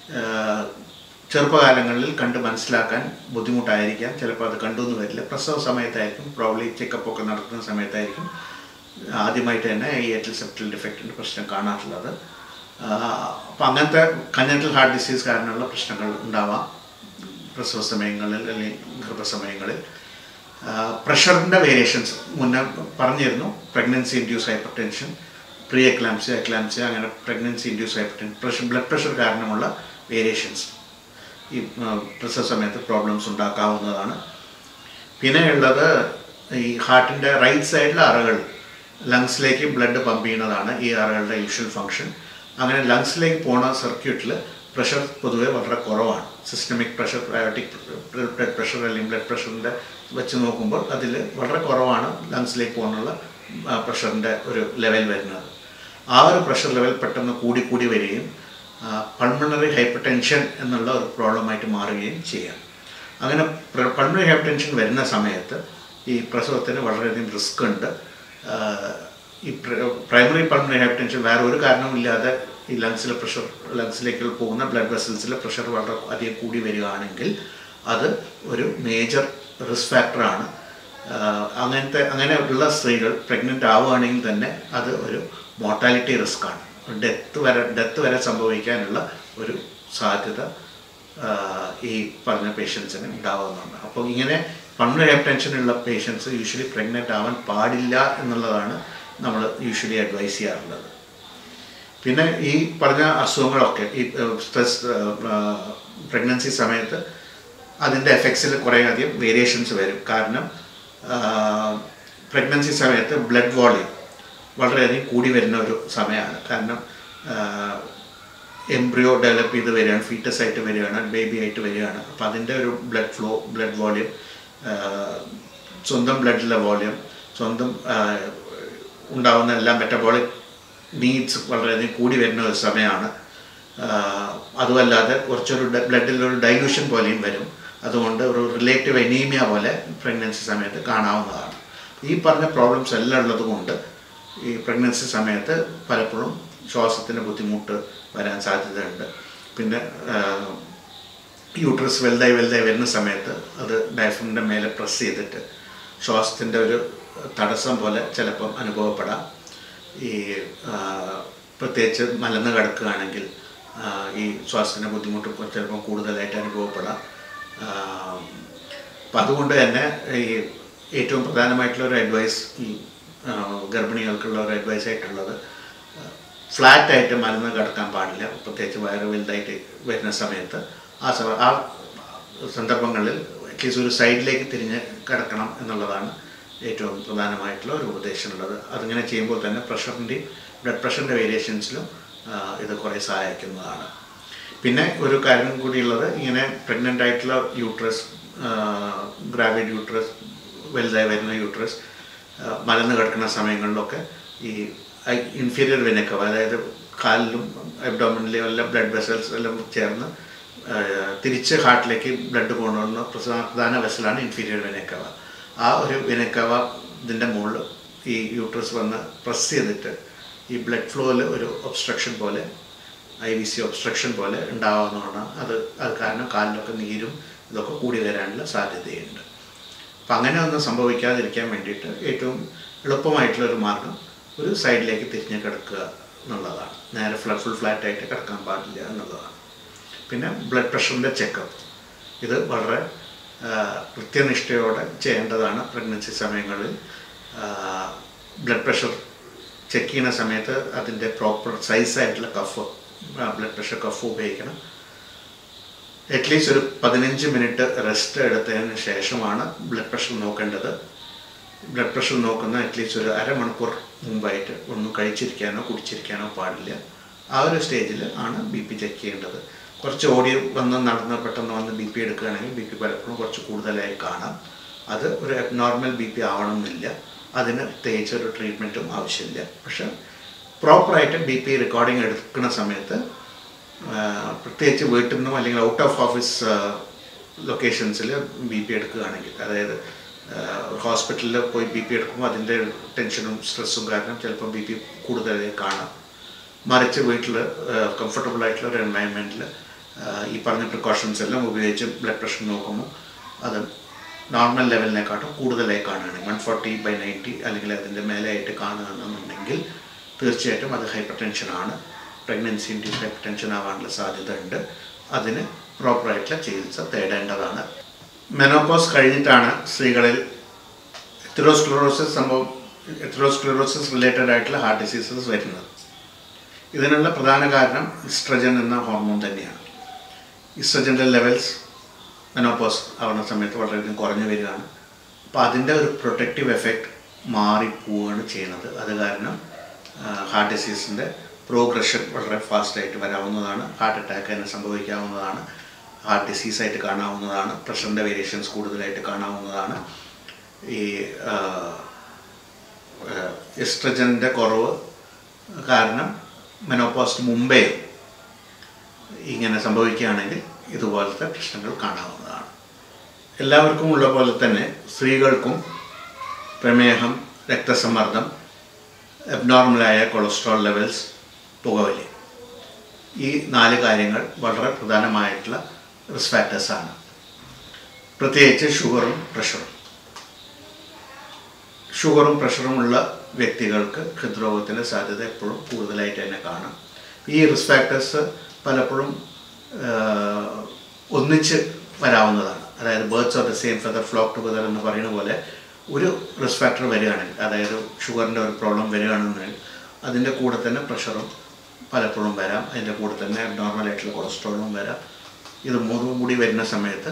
ചെറുപ്പകാലങ്ങളിൽ കണ്ട് മനസ്സിലാക്കാൻ ബുദ്ധിമുട്ടായിരിക്കാം ചിലപ്പോൾ അത് കണ്ടുവന്ന് വരില്ല പ്രസവ സമയത്തായിരിക്കും പ്രോബ്ലി ചെക്കപ്പ് ഒക്കെ നടത്തുന്ന സമയത്തായിരിക്കും ആദ്യമായിട്ട് തന്നെ ഈ ഏറ്റൽ സെപ്റ്റൽ ഡിഫക്റ്റിൻ്റെ പ്രശ്നം കാണാറുള്ളത് അപ്പം അങ്ങനത്തെ കഞ്ഞറ്റൽ ഹാർട്ട് ഡിസീസ് കാരണമുള്ള പ്രശ്നങ്ങൾ ഉണ്ടാവാം പ്രസവ സമയങ്ങളിൽ അല്ലെങ്കിൽ ഗർഭസമയങ്ങളിൽ പ്രഷറിൻ്റെ വേരിയേഷൻസ് മുന്നേ പറഞ്ഞിരുന്നു pregnancy induce hypertension pre eclampsia eclampsia അങ്ങനെ pregnancy induce hypertension pressure blood pressure കാരണമുള്ള വേരിയേഷൻസ് ഈ ആ, പ്രസവ സമയത്ത് പ്രോബ്ലംസ് ഉണ്ടാക്കാവുന്നതാണ് പിന്നെ ഉള്ളത് ഈ ഹാർട്ടിൻ്റെ റൈറ്റ് സൈഡിലെ അറകൾ ലങ്സിലേക്ക് ബ്ലഡ് പമ്പ് ചെയ്യുന്നതാണ് ഈ അറകളുടെ യൂഷ്വൽ ഫങ്ഷൻ അങ്ങനെ ലങ്സിലേക്ക് പോണ സർക്യൂട്ടിൽ പ്രഷർ പൊതുവെ വളരെ കുറവാണ് സിസ്റ്റമിക് പ്രഷർ ബയോട്ടിക് ബ്ലഡ് പ്രഷർ അല്ലെങ്കിൽ ബ്ലഡ് പ്രഷറിൻ്റെ വെച്ച് നോക്കുമ്പോൾ അതിൽ വളരെ കുറവാണ് ലങ്സിലേക്ക് പോകാനുള്ള പ്രഷറിൻ്റെ ഒരു ലെവൽ വരുന്നത് ആ ഒരു പ്രഷർ ലെവൽ പെട്ടെന്ന് കൂടി കൂടി വരികയും പൾമണറി ഹൈപ്പർ ടെൻഷൻ എന്നുള്ള ഒരു പ്രോബ്ലമായിട്ട് മാറുകയും ചെയ്യാം അങ്ങനെ പൾമണറി ഹൈപ്പർ ടെൻഷൻ വരുന്ന സമയത്ത് ഈ പ്രസവത്തിന് വളരെയധികം റിസ്ക് ഉണ്ട് ആഹ് ഈ പ്രൈമറി പൾമണറി ഹൈപ്പർ ടെൻഷൻ വേറെ ഒരു കാരണവുമില്ലാതെ ഈ ലങ്സിലെ പ്രഷർ ലങ്സിലേക്ക് പോകുന്ന ബ്ലഡ് വെസൽസിലെ പ്രഷർ വളരെ അധികം കൂടി വരികയാണെങ്കിൽ അത് ഒരു മേജർ റിസ്ക് ഫാക്ടറാണ് ആഹ് അങ്ങനത്തെ അങ്ങനെയുള്ള സ്ത്രീകൾ പ്രഗ്നൻ്റ് ആവുകയാണെങ്കിൽ തന്നെ അത് ഒരു മോർട്ടാലിറ്റി റിസ്ക് ആണ് ഡെത്ത് വരെ ഡെത്ത് വരെ സംഭവിക്കാനുള്ള ഒരു സാധ്യത ആഹ് ഈ പറഞ്ഞ പേഷ്യൻസിന് ഉണ്ടാവുന്നുണ്ട് അപ്പോൾ ഇങ്ങനെ പൾമണറി ഹൈപ്പർടെൻഷനുള്ള പേഷ്യൻസ് യൂഷ്വലി പ്രഗ്നൻ്റ് ആവാൻ പാടില്ല എന്നുള്ളതാണ് നമ്മൾ യൂഷ്വലി അഡ്വൈസ് ചെയ്യാറുള്ളത് പിന്നെ ഈ പറഞ്ഞ അസുഖങ്ങളൊക്കെ ഈ സ്ട്രെസ് പ്രഗ്നൻസി സമയത്ത് അതിൻ്റെ എഫക്ട്സിൽ കുറേയധികം വേരിയേഷൻസ് വരും കാരണം പ്രഗ്നൻസി സമയത്ത് ബ്ലഡ് വോളിയം വളരെയധികം കൂടി വരുന്ന ഒരു സമയമാണ് കാരണം എംബ്രിയോ ഡെവലപ്പ് ചെയ്ത് വരികയാണ് ഫീറ്റസ് ആയിട്ട് വരികയാണ് ബേബി ആയിട്ട് വരികയാണ് അപ്പോൾ അതിൻ്റെ ഒരു ബ്ലഡ് ഫ്ലോ ബ്ലഡ് വോളിയം സ്വന്തം ബ്ലഡിലെ വോളിയം സ്വന്തം ആ, ഉണ്ടാവുന്ന എല്ലാ മെറ്റബോളിക് നീഡ്സ് വളരെയധികം കൂടി വരുന്ന ഒരു സമയമാണ് ആ, അതുമല്ലാതെ കുറച്ചൊരു ബ്ലഡിലൊരു ഡൈല്യൂഷൻ പോലെയും വരും അതുകൊണ്ട് ഒരു റിലേറ്റീവ് എനീമിയ പോലെ പ്രഗ്നൻസി സമയത്ത് കാണാവുന്നതാണ് ഈ പറഞ്ഞ പ്രോബ്ലംസ് എല്ലാം ഉള്ളത് കൊണ്ട് ഈ പ്രഗ്നൻസി സമയത്ത് പലപ്പോഴും ശ്വാസത്തിന് ബുദ്ധിമുട്ട് വരാൻ സാധ്യതയുണ്ട് പിന്നെ യൂട്രസ് വലുതായി വലുതായി വരുന്ന സമയത്ത് അത് ഡയഫ്രമിൻ്റെ മേലെ പ്രസ് ചെയ്തിട്ട് ശ്വാസത്തിൻ്റെ ഒരു തടസ്സം പോലെ ചിലപ്പം അനുഭവപ്പെടാം ഈ ആ, പ്രത്യേകിച്ച് മലന്ന് കിടക്കുകയാണെങ്കിൽ ആ, ഈ ശ്വാസത്തിൻ്റെ ബുദ്ധിമുട്ട് ചിലപ്പം കൂടുതലായിട്ട് അനുഭവപ്പെടാം അപ്പം അതുകൊണ്ട് തന്നെ ഈ ഏറ്റവും പ്രധാനമായിട്ടുള്ള ഒരു അഡ്വൈസ് ഈ ആ, ഗർഭിണികൾക്കുള്ള ഒരു അഡ്വൈസ് ആയിട്ടുള്ളത് ഫ്ലാറ്റായിട്ട് മലന്ന് കിടക്കാൻ പാടില്ല പ്രത്യേകിച്ച് വയറ് വലുതായിട്ട് വരുന്ന സമയത്ത് ആ സമ ആ സന്ദർഭങ്ങളിൽ അറ്റ്ലീസ്റ്റ് ഒരു സൈഡിലേക്ക് തിരിഞ്ഞ് കിടക്കണം എന്നുള്ളതാണ് ഏറ്റവും പ്രധാനമായിട്ടുള്ള ഒരു ഉപദേശമുള്ളത് അതിങ്ങനെ ചെയ്യുമ്പോൾ തന്നെ പ്രഷറിൻ്റെയും ബ്ലഡ് പ്രഷറിൻ്റെ വേരിയേഷൻസിലും ഇത് കുറേ സഹായിക്കുന്നതാണ് പിന്നെ ഒരു കാര്യം കൂടിയുള്ളത് ഇങ്ങനെ പ്രഗ്നൻ്റ് ആയിട്ടുള്ള യൂട്രസ് ഗ്രാവിഡ് യൂട്രസ് വലുതായി വരുന്ന യൂട്രസ് മലന്ന് കിടക്കുന്ന സമയങ്ങളിലൊക്കെ ഈ ഇൻഫീരിയർ വെനക്കവ അതായത് കാലിലും അബ്ഡോമിനിലും എല്ലാം ബ്ലഡ് വെസൽസ് എല്ലാം ചേർന്ന് ആ, തിരിച്ച് ഹാർട്ടിലേക്ക് ബ്ലഡ് കൊണ്ടുവന്ന പ്രധാന പ്രധാന വെസലാണ് ഇൻഫീരിയർ വെനക്കവ ആ ഒരു വെനക്കവ ഇതിൻ്റെ മുകളിൽ ഈ യൂട്രസ് വന്ന് പ്രസ് ചെയ്തിട്ട് ഈ ബ്ലഡ് ഫ്ലോയിൽ ഒരു ഒബ്സ്ട്രക്ഷൻ പോലെ ഐ വി സി ഒബ്സ്ട്രക്ഷൻ പോലെ ഉണ്ടാവുന്നതാണ് അത് അത് കാരണം കാലിലൊക്കെ നീരും ഇതൊക്കെ കൂടി വരാനുള്ള സാധ്യതയുണ്ട് അപ്പം അങ്ങനെ ഒന്നും സംഭവിക്കാതിരിക്കാൻ വേണ്ടിയിട്ട് ഏറ്റവും എളുപ്പമായിട്ടുള്ള ഒരു മാർഗം ഒരു സൈഡിലേക്ക് തിരിഞ്ഞ് കിടക്കുക എന്നുള്ളതാണ് നേരെ ഫ്ല ഫുൾ ഫ്ലാറ്റ് ആയിട്ട് കിടക്കാൻ പാടില്ല എന്നുള്ളതാണ് പിന്നെ ബ്ലഡ് പ്രഷറിൻ്റെ ചെക്കപ്പ് ഇത് വളരെ ആ, കൃത്യനിഷ്ഠയോടെ ചെയ്യേണ്ടതാണ് പ്രഗ്നൻസി സമയങ്ങളിൽ ബ്ലഡ് പ്രഷർ ചെക്ക് ചെയ്യുന്ന സമയത്ത് അതിൻ്റെ പ്രോപ്പർ സൈസായിട്ടുള്ള കഫ് ബ്ലഡ് പ്രഷർ കഫ് ഉപയോഗിക്കണം അറ്റ്ലീസ്റ്റ് ഒരു പതിനഞ്ച് മിനിറ്റ് റെസ്റ്റ് എടുത്തതിന് ശേഷമാണ് ബ്ലഡ് പ്രഷർ നോക്കേണ്ടത് ബ്ലഡ് പ്രഷർ നോക്കുന്ന അറ്റ്ലീസ്റ്റ് ഒരു അരമണിക്കൂർ മുമ്പായിട്ട് ഒന്നും കഴിച്ചിരിക്കാനോ കുടിച്ചിരിക്കാനോ പാടില്ല ആ ഒരു സ്റ്റേജിൽ ആണ് ബി പി ചെക്ക് ചെയ്യേണ്ടത് കുറച്ച് ഓടി വന്ന് നടന്ന് പെട്ടെന്ന് വന്ന് ബി പി എടുക്കുകയാണെങ്കിൽ ബി പി പലപ്പോഴും കുറച്ച് കൂടുതലായി കാണാം അത് ഒരു നോർമൽ ബി പി ആവണമെന്നില്ല അതിന് പ്രത്യേകിച്ച് ഒരു ട്രീറ്റ്മെൻറ്റും ആവശ്യമില്ല പക്ഷെ പ്രോപ്പറായിട്ട് ബി പി റെക്കോർഡിംഗ് എടുക്കുന്ന സമയത്ത് ആ, പ്രത്യേകിച്ച് വീട്ടിൽ നിന്നും അല്ലെങ്കിൽ ഔട്ട് ഓഫ് ഓഫീസ് ലൊക്കേഷൻസിൽ ബി പി എടുക്കുകയാണെങ്കിൽ അതായത് ഹോസ്പിറ്റലിൽ പോയി ബി പി എടുക്കുമ്പോൾ അതിൻ്റെ ടെൻഷനും സ്ട്രെസ്സും കാരണം ചിലപ്പോൾ ബി പി കൂടുതലായി കാണാം മറിച്ച് വീട്ടിൽ കംഫർട്ടബിൾ ആയിട്ടുള്ള ഒരു എൻവയൺമെൻറ്റിൽ ഈ പറഞ്ഞ പ്രിക്കോഷൻസ് എല്ലാം ഉപയോഗിച്ച് ബ്ലഡ് പ്രഷർ നോക്കുമ്പോൾ അത് നോർമൽ ലെവലിനെക്കാട്ടും കൂടുതലായി കാണുകയാണ് വൺ ഫോർട്ടി ബൈ നയൻറ്റി അല്ലെങ്കിൽ അതിൻ്റെ മേലെയായിട്ട് കാണുകയാണെന്നുണ്ടെങ്കിൽ തീർച്ചയായിട്ടും അത് ഹൈപ്പർ ടെൻഷനാണ് പ്രഗ്നൻസിൻ്റെ ഹൈപ്പർ ടെൻഷൻ ആവാനുള്ള സാധ്യത ഉണ്ട് അതിന് പ്രോപ്പറായിട്ടുള്ള ചികിത്സ തേടേണ്ടതാണ് മെനോപോസ് കഴിഞ്ഞിട്ടാണ് സ്ത്രീകളിൽ എത്രോസ്ക്ലറോസിസ് സംഭവം എത്രോസ്ക്ലറോസിസ് റിലേറ്റഡ് ആയിട്ടുള്ള ഹാർട്ട് ഡിസീസസ് വരുന്നത് ഇതിനുള്ള പ്രധാന കാരണം ഇസ്ട്രജൻ എന്ന ഹോർമോൺ തന്നെയാണ് ഇസ്ട്രജൻ്റെ ലെവൽസ് മെനോപോസ് ആവുന്ന സമയത്ത് വളരെയധികം കുറഞ്ഞു വരികയാണ് അപ്പോൾ അതിൻ്റെ ഒരു പ്രൊട്ടക്റ്റീവ് എഫക്റ്റ് മാറിപ്പോവുകയാണ് ചെയ്യുന്നത് അത് കാരണം ഹാർട്ട് ഡിസീസിൻ്റെ പ്രോഗ്രഷൻ വളരെ ഫാസ്റ്റായിട്ട് വരാവുന്നതാണ് ഹാർട്ട് അറ്റാക്ക് തന്നെ സംഭവിക്കാവുന്നതാണ് ഹാർട്ട് ഡിസീസായിട്ട് കാണാവുന്നതാണ് പ്രഷറിൻ്റെ വേരിയേഷൻസ് കൂടുതലായിട്ട് കാണാവുന്നതാണ് ഈ എസ്ട്രജൻ്റെ കുറവ് കാരണം മെനോപോസ്റ്റ് മുമ്പേ ഇങ്ങനെ സംഭവിക്കുകയാണെങ്കിൽ ഇതുപോലത്തെ പ്രശ്നങ്ങൾ കാണാവുന്നതാണ് എല്ലാവർക്കും ഉള്ള പോലെ തന്നെ സ്ത്രീകൾക്കും പ്രമേഹം രക്തസമ്മർദ്ദം അബ്നോർമലായ കൊളസ്ട്രോൾ ലെവൽസ് പുകവലി ഈ നാല് കാര്യങ്ങൾ വളരെ പ്രധാനമായിട്ടുള്ള റിസ്ക് ഫാക്ടേഴ്സാണ് പ്രത്യേകിച്ച് ഷുഗറും പ്രഷറും ഷുഗറും പ്രഷറും ഉള്ള വ്യക്തികൾക്ക് ഹൃദ്രോഗത്തിൻ്റെ സാധ്യത എപ്പോഴും കൂടുതലായിട്ട് തന്നെ കാണാം ഈ റിസ്ക് ഫാക്ടേഴ്സ് പലപ്പോഴും ആഹ്, ഒന്നിച്ച് വരാവുന്നതാണ് അതായത് birds of the same feather flock together എന്ന് പറയുന്ന പോലെ ഒരു റിസ്ക് ഫാക്ടർ വരികയാണെങ്കിൽ അതായത് ഷുഗറിൻ്റെ ഒരു പ്രോബ്ലം വരികയാണെന്നുണ്ടെങ്കിൽ അതിൻ്റെ കൂടെ തന്നെ പ്രഷറും പലപ്പോഴും വരാം അതിൻ്റെ കൂടെ തന്നെ നോർമൽ ആയിട്ടുള്ള കൊളസ്ട്രോളും വരാം ഇത് മൂന്നും കൂടി വരുന്ന സമയത്ത്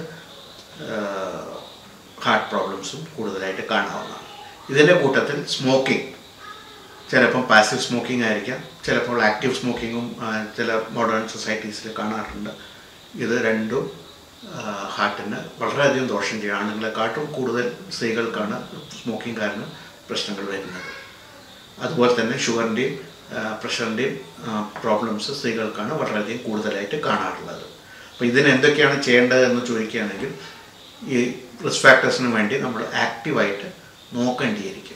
ഹാർട്ട് പ്രോബ്ലംസും കൂടുതലായിട്ട് കാണാവുന്നതാണ് ഇതിൻ്റെ കൂട്ടത്തിൽ സ്മോക്കിംഗ് ചിലപ്പം പാസീവ് സ്മോക്കിംഗ് ആയിരിക്കാം ചിലപ്പോൾ ആക്റ്റീവ് സ്മോക്കിങ്ങും ആ, ചില മോഡേൺ സൊസൈറ്റീസിൽ കാണാറുണ്ട് ഇത് രണ്ടും ഹാർട്ടിന് വളരെയധികം ദോഷം ചെയ്യും ആണുങ്ങളെക്കാട്ടും കൂടുതൽ സ്ത്രീകൾക്കാണ് സ്മോക്കിംഗ് കാരണം പ്രശ്നങ്ങൾ വരുന്നത് അതുപോലെ തന്നെ ഷുഗറിൻ്റെയും പ്രഷറിൻ്റെയും പ്രോബ്ലംസ് സ്ത്രീകൾക്കാണ് വളരെയധികം കൂടുതലായിട്ട് കാണാറുള്ളത് അപ്പോൾ ഇതിന് എന്തൊക്കെയാണ് ചെയ്യേണ്ടതെന്ന് ചോദിക്കുകയാണെങ്കിൽ ഈ റിസ്ക് ഫാക്ടേഴ്സിന് വേണ്ടി നമ്മൾ ആക്റ്റീവായിട്ട് നോക്കേണ്ടിയിരിക്കും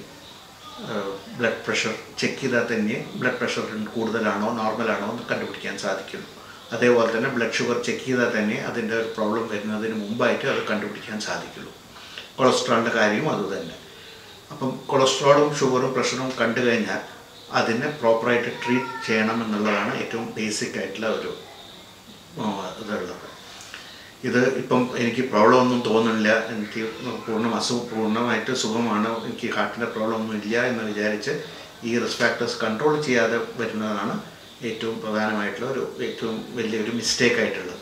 ബ്ലഡ് പ്രഷർ ചെക്ക് ചെയ്താൽ തന്നെ ബ്ലഡ് പ്രഷർ കൂടുതലാണോ നോർമലാണോ എന്ന് കണ്ടുപിടിക്കാൻ സാധിക്കും അതേപോലെ തന്നെ ബ്ലഡ് ഷുഗർ ചെക്ക് ചെയ്താൽ തന്നെ അതിൻ്റെ ഒരു പ്രോബ്ലം വരുന്നതിന് മുമ്പായിട്ട് അത് കണ്ടുപിടിക്കാൻ സാധിക്കുള്ളൂ കൊളസ്ട്രോളിൻ്റെ കാര്യവും അതുതന്നെ അപ്പം കൊളസ്ട്രോളും ഷുഗറും പ്രഷറും കണ്ടു കഴിഞ്ഞാൽ അതിനെ പ്രോപ്പറായിട്ട് ട്രീറ്റ് ചെയ്യണം എന്നുള്ളതാണ് ഏറ്റവും ബേസിക് ആയിട്ടുള്ള ഒരു ആ, ഇതുള്ളത് ഇത് ഇപ്പം എനിക്ക് പ്രോബ്ലം ഒന്നും തോന്നുന്നില്ല എനിക്ക് പൂർണ്ണ അസുഖം പൂർണ്ണമായിട്ട് സുഖമാണ് എനിക്ക് ഹാർട്ടിൻ്റെ പ്രോബ്ലം ഒന്നും ഇല്ല എന്ന് വിചാരിച്ച് ഈ റിസ്ക് ഫാക്ടേഴ്സ് കൺട്രോൾ ചെയ്യാതെ വരുന്നതാണ് ഏറ്റവും പ്രധാനമായിട്ടുള്ള ഒരു ഏറ്റവും വലിയൊരു മിസ്റ്റേക്ക് ആയിട്ടുള്ളത്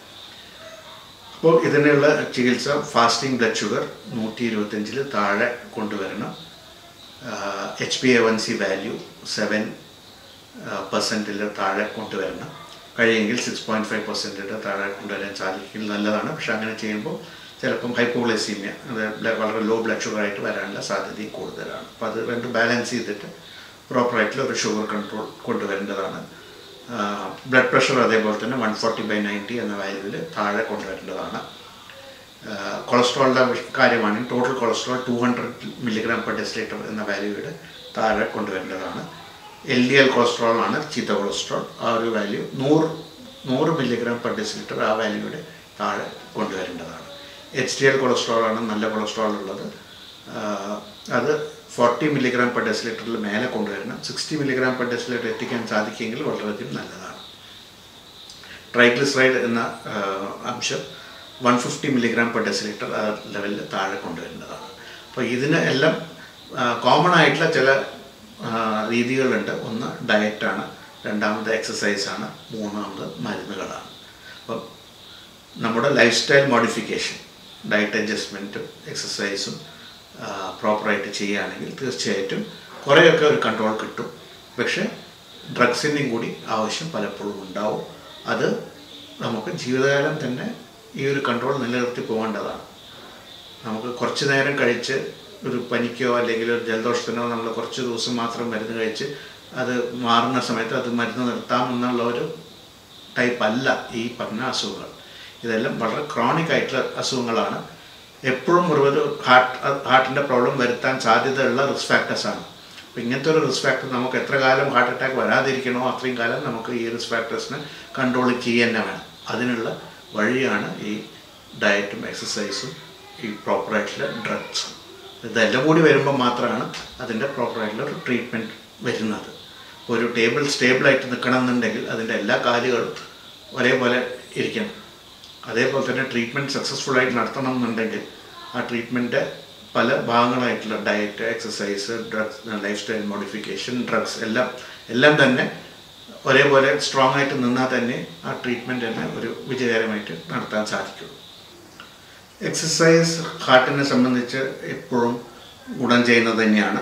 അപ്പോൾ ഇതിനുള്ള ചികിത്സ ഫാസ്റ്റിംഗ് ബ്ലഡ് ഷുഗർ നൂറ്റി ഇരുപത്തഞ്ചിൽ താഴെ കൊണ്ടുവരണം H P A one C value seven പെർസെൻറ്റിൽ താഴെ കൊണ്ടുവരണം കഴിയുമെങ്കിൽ സിക്സ് പോയിൻറ്റ് ഫൈവ് പെർസെൻറ്റിൻ്റെ താഴെ കൊണ്ടുവരാൻ സാധിക്കും നല്ലതാണ് പക്ഷെ അങ്ങനെ ചെയ്യുമ്പോൾ ചിലപ്പം ഹൈപ്പോഗ്ലൈസീമിയ അത് ബ്ല- വളരെ ലോ ബ്ലഡ് ഷുഗർ ആയിട്ട് വരാനുള്ള സാധ്യതയും കൂടുതലാണ് അപ്പോൾ അത് രണ്ട് ബാലൻസ് ചെയ്തിട്ട് പ്രോപ്പറായിട്ടുള്ള ഒരു ഷുഗർ കൺട്രോൾ കൊണ്ടുവരേണ്ടതാണ് ബ്ലഡ് പ്രഷർ അതേപോലെ തന്നെ വൺ ഫോർട്ടി ബൈ നയൻറ്റി എന്ന വാല്യൂവിൽ താഴെ കൊണ്ടുവരേണ്ടതാണ് കൊളസ്ട്രോളിൻ്റെ കാര്യമാണെങ്കിൽ total cholesterol two hundred milligram per decilitre എന്ന വാല്യൂയുടെ താഴെ കൊണ്ടുവരേണ്ടതാണ് എൽ ഡി എൽ കൊളസ്ട്രോൾ ആണ് ചീത്ത കൊളസ്ട്രോൾ ആ ഒരു വാല്യൂ നൂറ് നൂറ് മില്ലിഗ്രാം പെർ ഡെസിലിറ്റർ ആ വാല്യൂയുടെ താഴെ കൊണ്ടുവരേണ്ടതാണ് എച്ച് ഡി എൽ കൊളസ്ട്രോൾ ആണ് നല്ല കൊളസ്ട്രോൾ ഉള്ളത് ആ, അത് ഫോർട്ടി മില്ലിഗ്രാം പെർ ഡെസിലിറ്ററിൽ മേലെ കൊണ്ടുവരണം സിക്സ്റ്റി മില്ലിഗ്രാം പെർ ഡെസിലിറ്റർ എത്തിക്കാൻ സാധിക്കുമെങ്കിൽ വളരെയധികം നല്ലതാണ് ട്രൈഗ്ലിസറൈഡ് എന്ന ആ, അംശം one fifty milligram per decilitre ആ ലെവലിൽ താഴെ കൊണ്ടുവരേണ്ടതാണ് അപ്പോൾ ഇതിന് എല്ലാം കോമൺ ആയിട്ടുള്ള ചില ആ, രീതികളുണ്ട് ഒന്ന് ഡയറ്റാണ് രണ്ടാമത് എക്സസൈസാണ് മൂന്നാമത് മരുന്നുകളാണ് അപ്പം നമ്മുടെ ലൈഫ് സ്റ്റൈൽ മോഡിഫിക്കേഷൻ ഡയറ്റ് അഡ്ജസ്റ്റ്മെൻറ്റും എക്സസൈസും പ്രോപ്പറായിട്ട് ചെയ്യുകയാണെങ്കിൽ തീർച്ചയായിട്ടും കുറേയൊക്കെ ഒരു കൺട്രോൾ കിട്ടും പക്ഷേ ഡ്രഗ്സിൻ്റെയും കൂടി ആവശ്യം പലപ്പോഴും ഉണ്ടാവും അത് നമുക്ക് ജീവിതകാലം തന്നെ ഈ ഒരു കൺട്രോൾ നിലനിർത്തി പോകേണ്ടതാണ് നമുക്ക് കുറച്ച് നേരം കഴിച്ച് ഒരു പനിക്കോ അല്ലെങ്കിൽ ഒരു ജലദോഷത്തിനോ നമ്മൾ കുറച്ച് ദിവസം മാത്രം മരുന്ന് കഴിച്ച് അത് മാറുന്ന സമയത്ത് അത് മരുന്ന് നിർത്താം എന്നുള്ള ഒരു ടൈപ്പ് അല്ല ഈ പറഞ്ഞ അസുഖങ്ങൾ ഇതെല്ലാം വളരെ ക്രോണിക് ആയിട്ടുള്ള അസുഖങ്ങളാണ് എപ്പോഴും ഒരു ഹാർട്ട് ഹാർട്ടിൻ്റെ പ്രോബ്ലം വരുത്താൻ സാധ്യതയുള്ള റിസ്ക് ഫാക്ടേഴ്സാണ് അപ്പോൾ ഇങ്ങനത്തെ ഒരു റിസ്ക് ഫാക്ടർ നമുക്ക് എത്ര കാലം ഹാർട്ട് അറ്റാക്ക് വരാതിരിക്കണോ അത്രയും കാലം നമുക്ക് ഈ റിസ്ക് ഫാക്ടേഴ്സിനെ കൺട്രോൾ ചെയ്യാൻ തന്നെ വേണം അതിനുള്ള വഴിയാണ് ഈ ഡയറ്റും എക്സസൈസും ഈ പ്രോപ്പറായിട്ടുള്ള ഡ്രഗ്സും ഇതെല്ലാം കൂടി വരുമ്പോൾ മാത്രമാണ് അതിൻ്റെ പ്രോപ്പറായിട്ടുള്ള ഒരു ട്രീറ്റ്മെൻറ്റ് വരുന്നത് ഒരു ടേബിൾ സ്റ്റേബിളായിട്ട് നിൽക്കണം എന്നുണ്ടെങ്കിൽ അതിൻ്റെ എല്ലാ കാലുകളും ഒരേപോലെ ഇരിക്കണം അതേപോലെ തന്നെ ട്രീറ്റ്മെൻറ്റ് സക്സസ്ഫുൾ ആയിട്ട് നടത്തണം എന്നുണ്ടെങ്കിൽ ആ ട്രീറ്റ്മെൻറ്റ് പല ഭാഗങ്ങളായിട്ടുള്ള diet exercise drugs lifestyle modification drugs എല്ലാം എല്ലാം തന്നെ ഒരേപോലെ സ്ട്രോങ് ആയിട്ട് നിന്നാൽ തന്നെ ആ ട്രീറ്റ്മെൻറ്റ് തന്നെ ഒരു വിജയകരമായിട്ട് നടത്താൻ സാധിക്കുള്ളൂ എക്സസൈസ് ഹാർട്ടിനെ സംബന്ധിച്ച് എപ്പോഴും ഗുണം ചെയ്യുന്നത് തന്നെയാണ്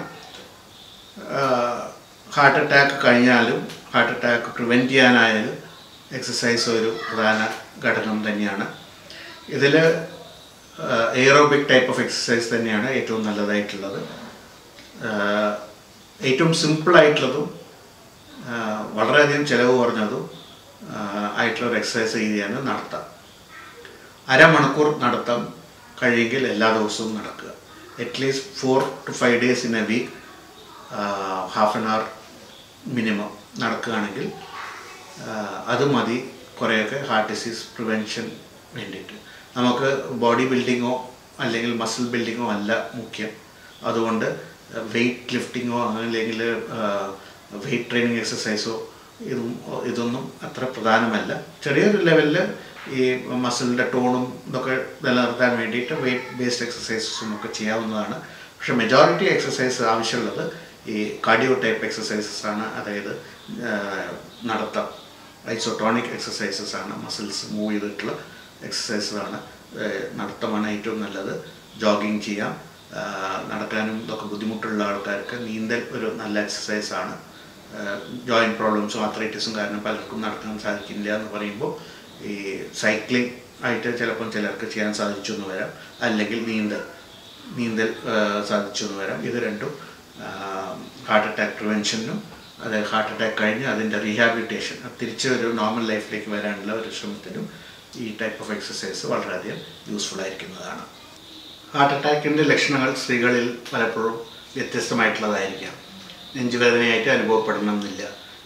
ഹാർട്ട് അറ്റാക്ക് കഴിഞ്ഞാലും ഹാർട്ട് അറ്റാക്ക് പ്രിവെൻറ്റ് ചെയ്യാനായാലും എക്സസൈസ് ഒരു പ്രധാന ഘടകം തന്നെയാണ് ഇതിൽ എയറോബിക് ടൈപ്പ് ഓഫ് എക്സസൈസ് തന്നെയാണ് ഏറ്റവും നല്ലതായിട്ടുള്ളത് ആഹ് ഏറ്റവും സിമ്പിളായിട്ടുള്ളതും ആഹ് വളരെയധികം ചിലവ് കുറഞ്ഞതും ആഹ് ആയിട്ടുള്ള ഒരു എക്സസൈസ് രീതിയാണ് നടത്താം അരമണിക്കൂർ നടത്താൻ കഴിയെങ്കിൽ എല്ലാ ദിവസവും നടക്കുക at least four to five days in a week half an hour minimum നടക്കുകയാണെങ്കിൽ ആഹ് അത് മതി കുറേയൊക്കെ ഹാർട്ട് ഡിസീസ് പ്രിവെൻഷൻ വേണ്ടിയിട്ട് നമുക്ക് ബോഡി ബിൽഡിങ്ങോ അല്ലെങ്കിൽ മസിൽ ബിൽഡിങ്ങോ അല്ല മുഖ്യം അതുകൊണ്ട് വെയ്റ്റ് ലിഫ്റ്റിങ്ങോ അല്ലെങ്കിൽ വെയ്റ്റ് ട്രെയിനിങ് എക്സസൈസോ ഇതും ഇതൊന്നും അത്ര പ്രധാനമല്ല ചെറിയൊരു ലെവലിൽ ഈ മസിലിൻ്റെ ടോണും ഇതൊക്കെ നിലനിർത്താൻ വേണ്ടിയിട്ട് വെയ്റ്റ് ബേസ്ഡ് എക്സസൈസസും ഒക്കെ ചെയ്യാവുന്നതാണ് പക്ഷെ മെജോറിറ്റി എക്സസൈസ് ആവശ്യമുള്ളത് ഈ കാർഡിയോ ടൈപ്പ് എക്സസൈസസ് ആണ് അതായത് നടത്തം ഐസോട്ടോണിക് എക്സസൈസസ് ആണ് മസിൽസ് മൂവ് ചെയ്തിട്ടുള്ള എക്സസൈസുകളാണ് നടത്തമാണ് ഏറ്റവും നല്ലത് ജോഗിങ് ചെയ്യാം ആ, നടക്കാനും ഇതൊക്കെ ബുദ്ധിമുട്ടുള്ള ആൾക്കാർക്ക് നീന്തൽ ഒരു നല്ല എക്സസൈസാണ് ജോയിൻറ്റ് പ്രോബ്ലംസും ആത്രൈറ്റിസും കാരണം പലർക്കും നടക്കാൻ സാധിക്കില്ല എന്ന് പറയുമ്പോൾ ഈ സൈക്ലിംഗ് ആയിട്ട് ചിലപ്പം ചിലർക്ക് ചെയ്യാൻ സാധിച്ചു എന്ന് വരാം അല്ലെങ്കിൽ നീന്തൽ നീന്തൽ ആ, സാധിച്ചു എന്ന് വരാം ഇത് രണ്ടും ഹാർട്ട് അറ്റാക്ക് പ്രിവെൻഷനും അതായത് ഹാർട്ട് അറ്റാക്ക് കഴിഞ്ഞ് അതിൻ്റെ റീഹാബിലിറ്റേഷൻ തിരിച്ച് ഒരു നോർമൽ ലൈഫിലേക്ക് വരാനുള്ള ഒരു ശ്രമത്തിനും ഈ ടൈപ്പ് ഓഫ് എക്സസൈസ് വളരെയധികം യൂസ്ഫുൾ ആയിരിക്കുന്നതാണ് ഹാർട്ട് അറ്റാക്കിൻ്റെ ലക്ഷണങ്ങൾ സ്ത്രീകളിൽ പലപ്പോഴും വ്യത്യസ്തമായിട്ടുള്ളതായിരിക്കാം നെഞ്ചുവേദനയായിട്ട് അനുഭവപ്പെടണമെന്നില്ല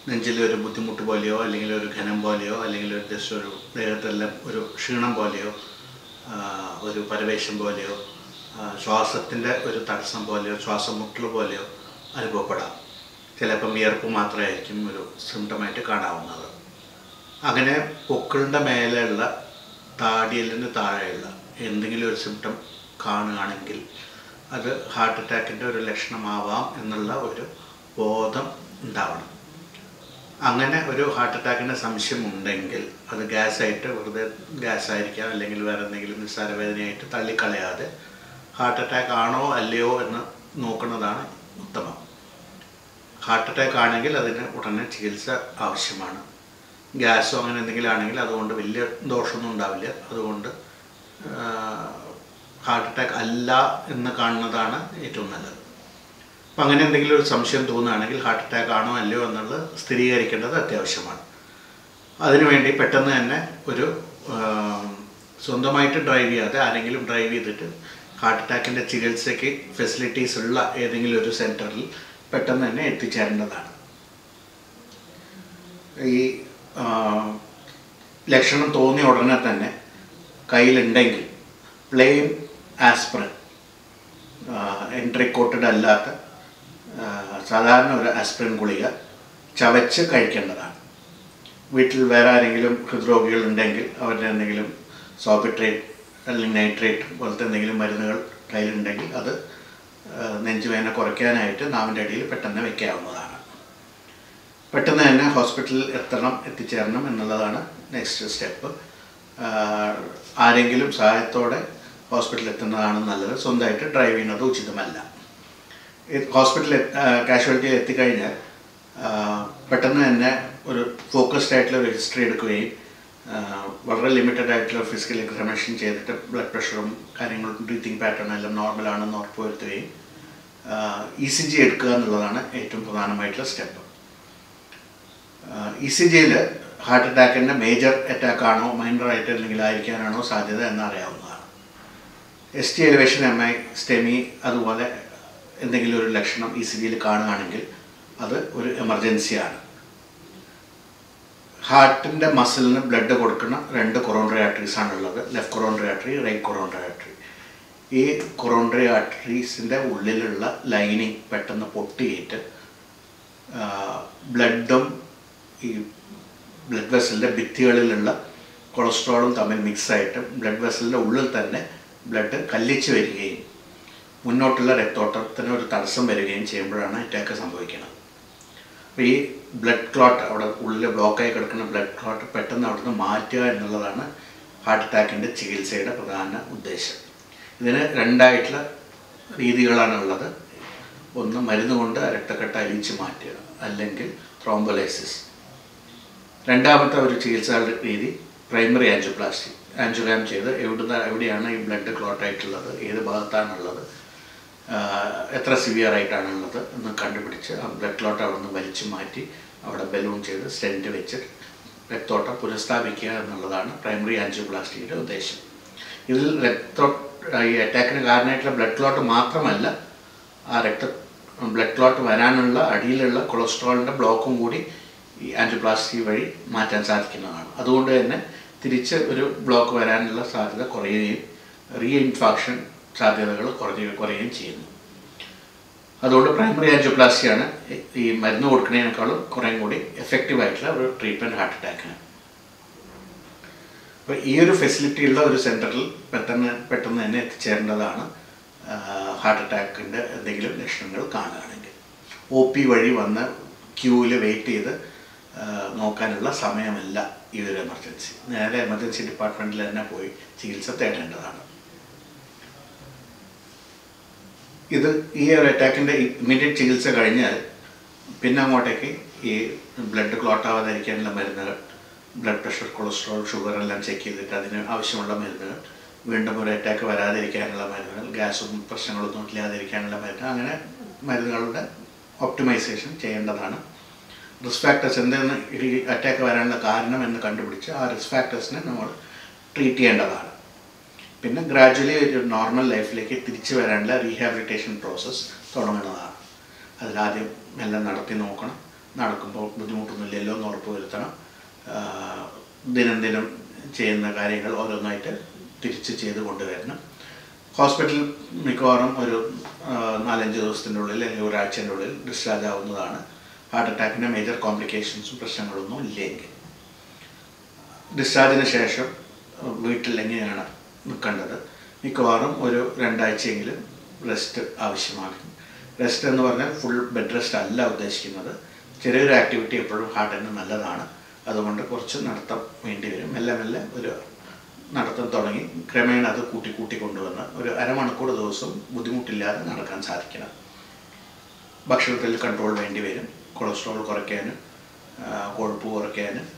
നെഞ്ചിൽ ഒരു ബുദ്ധിമുട്ട് പോലെയോ അല്ലെങ്കിൽ ഒരു ഘനം പോലെയോ അല്ലെങ്കിൽ ഒരു ജസ്റ്റ് ഒരു ദേഹത്തെല്ലാം ഒരു ക്ഷീണം പോലെയോ ആ, ഒരു പരവേശം പോലെയോ ശ്വാസത്തിൻ്റെ ഒരു തടസ്സം പോലെയോ ശ്വാസം മുട്ടൽ പോലെയോ അനുഭവപ്പെടാം ചിലപ്പം വിയർപ്പ് മാത്രമായിരിക്കും ഒരു സിംറ്റമായിട്ട് കാണാവുന്നത് അങ്ങനെ പൊക്കിളിൻ്റെ മേലെയുള്ള താടിയലിന് താഴെയുള്ള എന്തെങ്കിലും ഒരു സിംറ്റം കാണുകയാണെങ്കിൽ അത് ഹാർട്ട് അറ്റാക്കിൻ്റെ ഒരു ലക്ഷണമാവാം എന്നുള്ള ഒരു ബോധം ഉണ്ടാവണം അങ്ങനെ ഒരു ഹാർട്ട് അറ്റാക്കിൻ്റെ സംശയം ഉണ്ടെങ്കിൽ അത് ഗ്യാസായിട്ട് വെറുതെ ഗ്യാസ് ആയിരിക്കാം അല്ലെങ്കിൽ വേറെ എന്തെങ്കിലും നിസ്സാരവേദനയായിട്ട് തള്ളിക്കളയാതെ ഹാർട്ട് അറ്റാക്ക് ആണോ അല്ലയോ എന്ന് നോക്കുന്നതാണ് ഉത്തമം ഹാർട്ട് അറ്റാക്ക് ആണെങ്കിൽ അതിന് ഉടനെ ചികിത്സ ആവശ്യമാണ് ഗ്യാസോ അങ്ങനെ എന്തെങ്കിലും ആണെങ്കിൽ അതുകൊണ്ട് വലിയ ദോഷമൊന്നും ഉണ്ടാവില്ല അതുകൊണ്ട് ഹാർട്ട് അറ്റാക്ക് അല്ല എന്ന് കാണുന്നതാണ് ഏറ്റവും നല്ലത് അപ്പം അങ്ങനെ എന്തെങ്കിലും ഒരു സംശയം തോന്നുകയാണെങ്കിൽ ഹാർട്ട് അറ്റാക്ക് ആണോ അല്ലയോ എന്നുള്ളത് സ്ഥിരീകരിക്കേണ്ടത് അത്യാവശ്യമാണ് അതിനുവേണ്ടി പെട്ടെന്ന് തന്നെ ഒരു ആ, സ്വന്തമായിട്ട് ഡ്രൈവ് ചെയ്യാതെ ആരെങ്കിലും ഡ്രൈവ് ചെയ്തിട്ട് ഹാർട്ട് അറ്റാക്കിൻ്റെ ചികിത്സയ്ക്ക് ഫെസിലിറ്റീസ് ഉള്ള ഏതെങ്കിലും ഒരു സെൻറ്ററിൽ പെട്ടെന്ന് തന്നെ എത്തിച്ചേരേണ്ടതാണ് ഈ ആ, ലക്ഷണം തോന്നിയ ഉടനെ തന്നെ കയ്യിലുണ്ടെങ്കിൽ പ്ലെയിൻ ആസ്പ്രിൻ എൻട്രി കോട്ടഡ് അല്ലാത്ത ആ, സാധാരണ ഒരു ആസ്പ്രിൻ ഗുളിക ചവച്ച് കഴിക്കേണ്ടതാണ് വീട്ടിൽ വേറെ ആരെങ്കിലും ഹൃദ്രോഗികൾ ഉണ്ടെങ്കിൽ അവരുടെ എന്തെങ്കിലും സോപ്പിട്രേറ്റ് അല്ലെങ്കിൽ നൈട്രേറ്റ് പോലത്തെ എന്തെങ്കിലും മരുന്നുകൾ കയ്യിലുണ്ടെങ്കിൽ അത് ആ, നെഞ്ചുവേദന കുറയ്ക്കാനായിട്ട് നാവിൻ്റെ അടിയിൽ പെട്ടെന്ന് വെക്കാവുന്നതാണ് പെട്ടെന്ന് തന്നെ ഹോസ്പിറ്റലിൽ എത്തണം എത്തിച്ചേരണം എന്നുള്ളതാണ് നെക്സ്റ്റ് സ്റ്റെപ്പ് ആരെങ്കിലും സഹായത്തോടെ ഹോസ്പിറ്റലിൽ എത്തുന്നതാണ് നല്ലത് സ്വന്തമായിട്ട് ഡ്രൈവ് ചെയ്യുന്നത് ഉചിതമല്ല ഹോസ്പിറ്റലിൽ കാഷ്വാലിറ്റിയിൽ എത്തിക്കഴിഞ്ഞാൽ ആ, പെട്ടെന്ന് തന്നെ ഒരു ഫോക്കസ്ഡ് ആയിട്ടുള്ള ഒരു ഹിസ്റ്ററി എടുക്കുകയും ആ, വളരെ ലിമിറ്റഡ് ആയിട്ടുള്ള ഫിസിക്കൽ എക്സാമിനേഷൻ ചെയ്തിട്ട് ബ്ലഡ് പ്രഷറും കാര്യങ്ങളും ബ്രീത്തിങ് പാറ്റേൺ എല്ലാം നോർമൽ ആണെന്ന് ഉറപ്പുവരുത്തുകയും ഇ സി ജി എടുക്കുക എന്നുള്ളതാണ് ഏറ്റവും പ്രധാനമായിട്ടുള്ള സ്റ്റെപ്പ് ഇ സി ജിയിൽ ഹാർട്ട് അറ്റാക്കിൻ്റെ മേജർ അറ്റാക്ക് ആണോ മൈനർ ആയിട്ട് എന്തെങ്കിലും ആയിരിക്കാനാണോ സാധ്യത എന്നറിയാവുന്നതാണ് S T elevation M I STEMI അതുപോലെ എന്തെങ്കിലും ഒരു ലക്ഷണം ഇ സി ജിയിൽ കാണുകയാണെങ്കിൽ അത് ഒരു എമർജൻസിയാണ് ഹാർട്ടിൻ്റെ മസിലിന് ബ്ലഡ് കൊടുക്കുന്ന രണ്ട് കൊറോണറി ആർട്ടറീസ് ആണുള്ളത് left coronary artery right coronary artery ഈ കൊറോണറി ആർട്ടറീസിൻ്റെ ഉള്ളിലുള്ള ലൈനിങ് പെട്ടെന്ന് പൊട്ടിയിട്ട് ബ്ലഡും ഈ ബ്ലഡ് വെസലിൻ്റെ ഭിത്തികളിലുള്ള കൊളസ്ട്രോളും തമ്മിൽ മിക്സായിട്ട് ബ്ലഡ് വെസലിൻ്റെ ഉള്ളിൽ തന്നെ ബ്ലഡ് കല്ലിച്ച് വരികയും മുന്നോട്ടുള്ള രക്തോട്ടത്തിന് ഒരു തടസ്സം വരികയും ചെയ്യുമ്പോഴാണ് അറ്റാക്ക് സംഭവിക്കുന്നത് അപ്പോൾ ഈ ബ്ലഡ് ക്ലോട്ട് അവിടെ ഉള്ളിൽ ബ്ലോക്കായി കിടക്കുന്ന ബ്ലഡ് ക്ലോട്ട് പെട്ടെന്ന് അവിടുന്ന് മാറ്റുക എന്നുള്ളതാണ് ഹാർട്ട് അറ്റാക്കിൻ്റെ ചികിത്സയുടെ പ്രധാന ഉദ്ദേശം ഇതിന് രണ്ടായിട്ടുള്ള രീതികളാണ് ഉള്ളത് ഒന്ന് മരുന്ന് കൊണ്ട് ആ രക്തക്കെട്ട് അലിച്ച് മാറ്റുക അല്ലെങ്കിൽ ത്രോംബോലൈസിസ് രണ്ടാമത്തെ ഒരു ചികിത്സാ രീതി പ്രൈമറി ആൻജിയോപ്ലാസ്റ്റി ആൻജിയോഗ്രാം ചെയ്ത് എവിടുന്ന് എവിടെയാണ് ഈ ബ്ലഡ് ക്ലോട്ട് ആയിട്ടുള്ളത് ഏത് ഭാഗത്താണുള്ളത് ആഹ് എത്ര സിവിയർ ആയിട്ടാണുള്ളത് എന്ന് കണ്ടുപിടിച്ച് ആ ബ്ലഡ് ക്ലോട്ട് അവിടെ നിന്ന് വലിച്ചു മാറ്റി അവിടെ ബലൂൺ ചെയ്ത് സ്റ്റെൻറ്റ് വെച്ച് രക്തോട്ടം പുനഃസ്ഥാപിക്കുക എന്നുള്ളതാണ് പ്രൈമറി ആൻജിയോപ്ലാസ്റ്റിയുടെ ഉദ്ദേശം ഇതിൽ രക്തോ ഈ അറ്റാക്കിന് കാരണമായിട്ടുള്ള ബ്ലഡ് ക്ലോട്ട് മാത്രമല്ല ആ രക്ത ബ്ലഡ് ക്ലോട്ട് വരാനുള്ള അടിയിലുള്ള കൊളസ്ട്രോളിൻ്റെ ബ്ലോക്കും കൂടി ഈ ആൻജിയോപ്ലാസ്റ്റി വഴി മാറ്റാൻ സാധിക്കുന്നതാണ് അതുകൊണ്ട് തന്നെ തിരിച്ച് ഒരു ബ്ലോക്ക് വരാനുള്ള സാധ്യത കുറയുകയും റീ ഇൻഫാക്ഷൻ സാധ്യതകൾ കുറഞ്ഞു കുറയുകയും ചെയ്യുന്നു അതുകൊണ്ട് പ്രൈമറി ആൻജിയോപ്ലാസ്റ്റിയാണ് ഈ മരുന്ന് കൊടുക്കുന്നതിനേക്കാളും കുറേയും കൂടി എഫക്റ്റീവ് ആയിട്ടുള്ള ഒരു ട്രീറ്റ്മെൻറ്റ് ഹാർട്ട് അറ്റാക്കിന് അപ്പോൾ ഈ ഒരു ഫെസിലിറ്റി ഉള്ള ഒരു സെൻറ്ററിൽ പെട്ടെന്ന് പെട്ടെന്ന് തന്നെ എത്തിച്ചേരേണ്ടതാണ് ഹാർട്ട് അറ്റാക്കിൻ്റെ എന്തെങ്കിലും ലക്ഷണങ്ങൾ കാണുകയാണെങ്കിൽ ഒ പി വഴി വന്ന് ക്യൂവിൽ വെയിറ്റ് ചെയ്ത് ആ, നോക്കാനുള്ള സമയമല്ല ഈ ഒരു എമർജൻസി നേരെ എമർജൻസി ഡിപ്പാർട്ട്മെൻറ്റിൽ തന്നെ പോയി ചികിത്സ തേടേണ്ടതാണ് ഇത് ഈ ഒരു അറ്റാക്കിൻ്റെ ഇമ്മീഡിയറ്റ് ചികിത്സ കഴിഞ്ഞാൽ പിന്നെ അങ്ങോട്ടേക്ക് ഈ ബ്ലഡ് ക്ലോട്ട് ആവാതിരിക്കാനുള്ള മരുന്നുകൾ ബ്ലഡ് പ്രഷർ കൊളസ്ട്രോൾ ഷുഗർ എല്ലാം ചെക്ക് ചെയ്തിട്ട് അതിന് ആവശ്യമുള്ള മരുന്നുകൾ വീണ്ടും ഒരു അറ്റാക്ക് വരാതിരിക്കാനുള്ള മരുന്നുകൾ ഗ്യാസും പ്രശ്നങ്ങളൊന്നും ഇല്ലാതിരിക്കാനുള്ള മരുന്ന് അങ്ങനെ മരുന്നുകളുടെ ഒപ്റ്റിമൈസേഷൻ ചെയ്യേണ്ടതാണ് റിസ്ക് ഫാക്ടേഴ്സ് എന്തെന്ന് ഈ അറ്റാക്ക് വരാനുള്ള കാരണം എന്ന് കണ്ടുപിടിച്ച് ആ റിസ്ക് ഫാക്ടേഴ്സിനെ നമ്മൾ ട്രീറ്റ് ചെയ്യേണ്ടതാണ് പിന്നെ ഗ്രാജ്വലി ഒരു നോർമൽ ലൈഫിലേക്ക് തിരിച്ചു വരാനുള്ള റീഹാബിലിറ്റേഷൻ പ്രോസസ്സ് തുടങ്ങുന്നതാണ് അതിലാദ്യം എല്ലാം നടത്തി നോക്കണം നടക്കുമ്പോൾ ബുദ്ധിമുട്ടൊന്നുമില്ലല്ലോ എന്ന് ഉറപ്പ് വരുത്തണം ആ, ദിനം ദിനം ചെയ്യുന്ന കാര്യങ്ങൾ ഓരോന്നായിട്ട് തിരിച്ച് ചെയ്ത് കൊണ്ടുവരണം ഹോസ്പിറ്റൽ മിക്കവാറും ഒരു ആ, നാലഞ്ച് ദിവസത്തിൻ്റെ ഉള്ളിൽ അല്ലെങ്കിൽ ഒരാഴ്ചൻ്റെ ഉള്ളിൽ ഡിസ്ചാർജ് ആവുന്നതാണ് ഹാർട്ട് അറ്റാക്കിൻ്റെ മേജർ കോംപ്ലിക്കേഷൻസും പ്രശ്നങ്ങളൊന്നും ഇല്ലെങ്കിൽ ഡിസ്ചാർജിന് ശേഷം അഹ് വീട്ടിൽ എങ്ങനെയാണ് നിൽക്കേണ്ടത് മിക്കവാറും ഒരു രണ്ടാഴ്ചയെങ്കിലും റെസ്റ്റ് ആവശ്യമാകും റെസ്റ്റ് എന്ന് പറഞ്ഞാൽ ഫുൾ ബെഡ് റെസ്റ്റ് അല്ല ഉദ്ദേശിക്കുന്നത് ചെറിയൊരു ആക്ടിവിറ്റി എപ്പോഴും ഹാർട്ടിന് നല്ലതാണ് അതുകൊണ്ട് കുറച്ച് നടത്തം വേണ്ടി വരും മെല്ലെ മെല്ലെ ഒരു നടത്തം തുടങ്ങി ക്രമേണ അത് കൂട്ടി കൂട്ടി കൊണ്ടുവന്ന് ഒരു അരമണിക്കൂർ ദിവസം ബുദ്ധിമുട്ടില്ലാതെ നടക്കാൻ സാധിക്കണം ഭക്ഷണത്തിൽ കൺട്രോൾ വേണ്ടി വരും കൊളസ്ട്രോൾ കുറയ്ക്കാനും ആ, കൊഴുപ്പ് കുറയ്ക്കാനും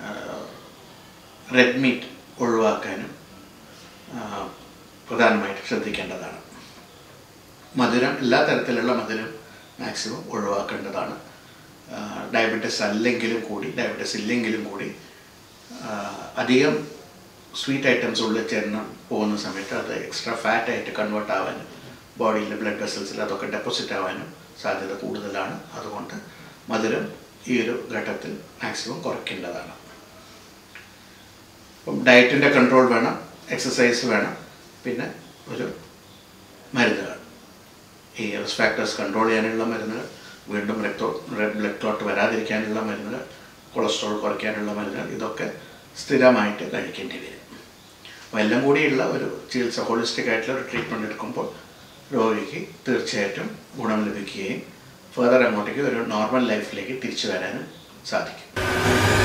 റെഡ് മീറ്റ് ഒഴിവാക്കാനും ആ, പ്രധാനമായിട്ട് ശ്രദ്ധിക്കേണ്ടതാണ് മധുരം എല്ലാ തരത്തിലുള്ള മധുരം മാക്സിമം ഒഴിവാക്കേണ്ടതാണ് ഡയബറ്റിസ് അല്ലെങ്കിലും കൂടി ഡയബറ്റിസ് ഇല്ലെങ്കിലും കൂടി ആ, അധികം സ്വീറ്റ് ഐറ്റംസ് ഉള്ളിൽ ചേർന്ന് പോകുന്ന സമയത്ത് അത് എക്സ്ട്രാ ഫാറ്റ് ആയിട്ട് കൺവേർട്ട് ആവാനും ബോഡിയിലെ ബ്ലഡ് വെസൽസിൽ അതൊക്കെ ഡെപ്പോസിറ്റ് ആവാനും സാധ്യത കൂടുതലാണ് അതുകൊണ്ട് മധുരം ഈ ഒരു ഘട്ടത്തിൽ മാക്സിമം കുറയ്ക്കേണ്ടതാണ് അപ്പം ഡയറ്റിൻ്റെ കൺട്രോൾ വേണം എക്സസൈസ് വേണം പിന്നെ ഒരു മരുന്നുകൾ ഈ റിസ്ക് ഫാക്ടേഴ്സ് കൺട്രോൾ ചെയ്യാനുള്ള മരുന്നുകൾ വീണ്ടും രക്തോ ബ്ലഡ് ക്ലോട്ട് വരാതിരിക്കാനുള്ള മരുന്നുകൾ കൊളസ്ട്രോൾ കുറയ്ക്കാനുള്ള മരുന്നുകൾ ഇതൊക്കെ സ്ഥിരമായിട്ട് കഴിക്കേണ്ടി വരും അപ്പോൾ എല്ലാം കൂടിയുള്ള ഒരു ചികിത്സ ഹോളിസ്റ്റിക് ആയിട്ടുള്ള ഒരു ട്രീറ്റ്മെൻറ്റ് എടുക്കുമ്പോൾ രോഗിക്ക് തീർച്ചയായിട്ടും ഗുണം ലഭിക്കുകയും ഫർദർ അങ്ങോട്ടേക്ക് ഒരു നോർമൽ ലൈഫിലേക്ക് തിരിച്ചു വരാനും സാധിക്കും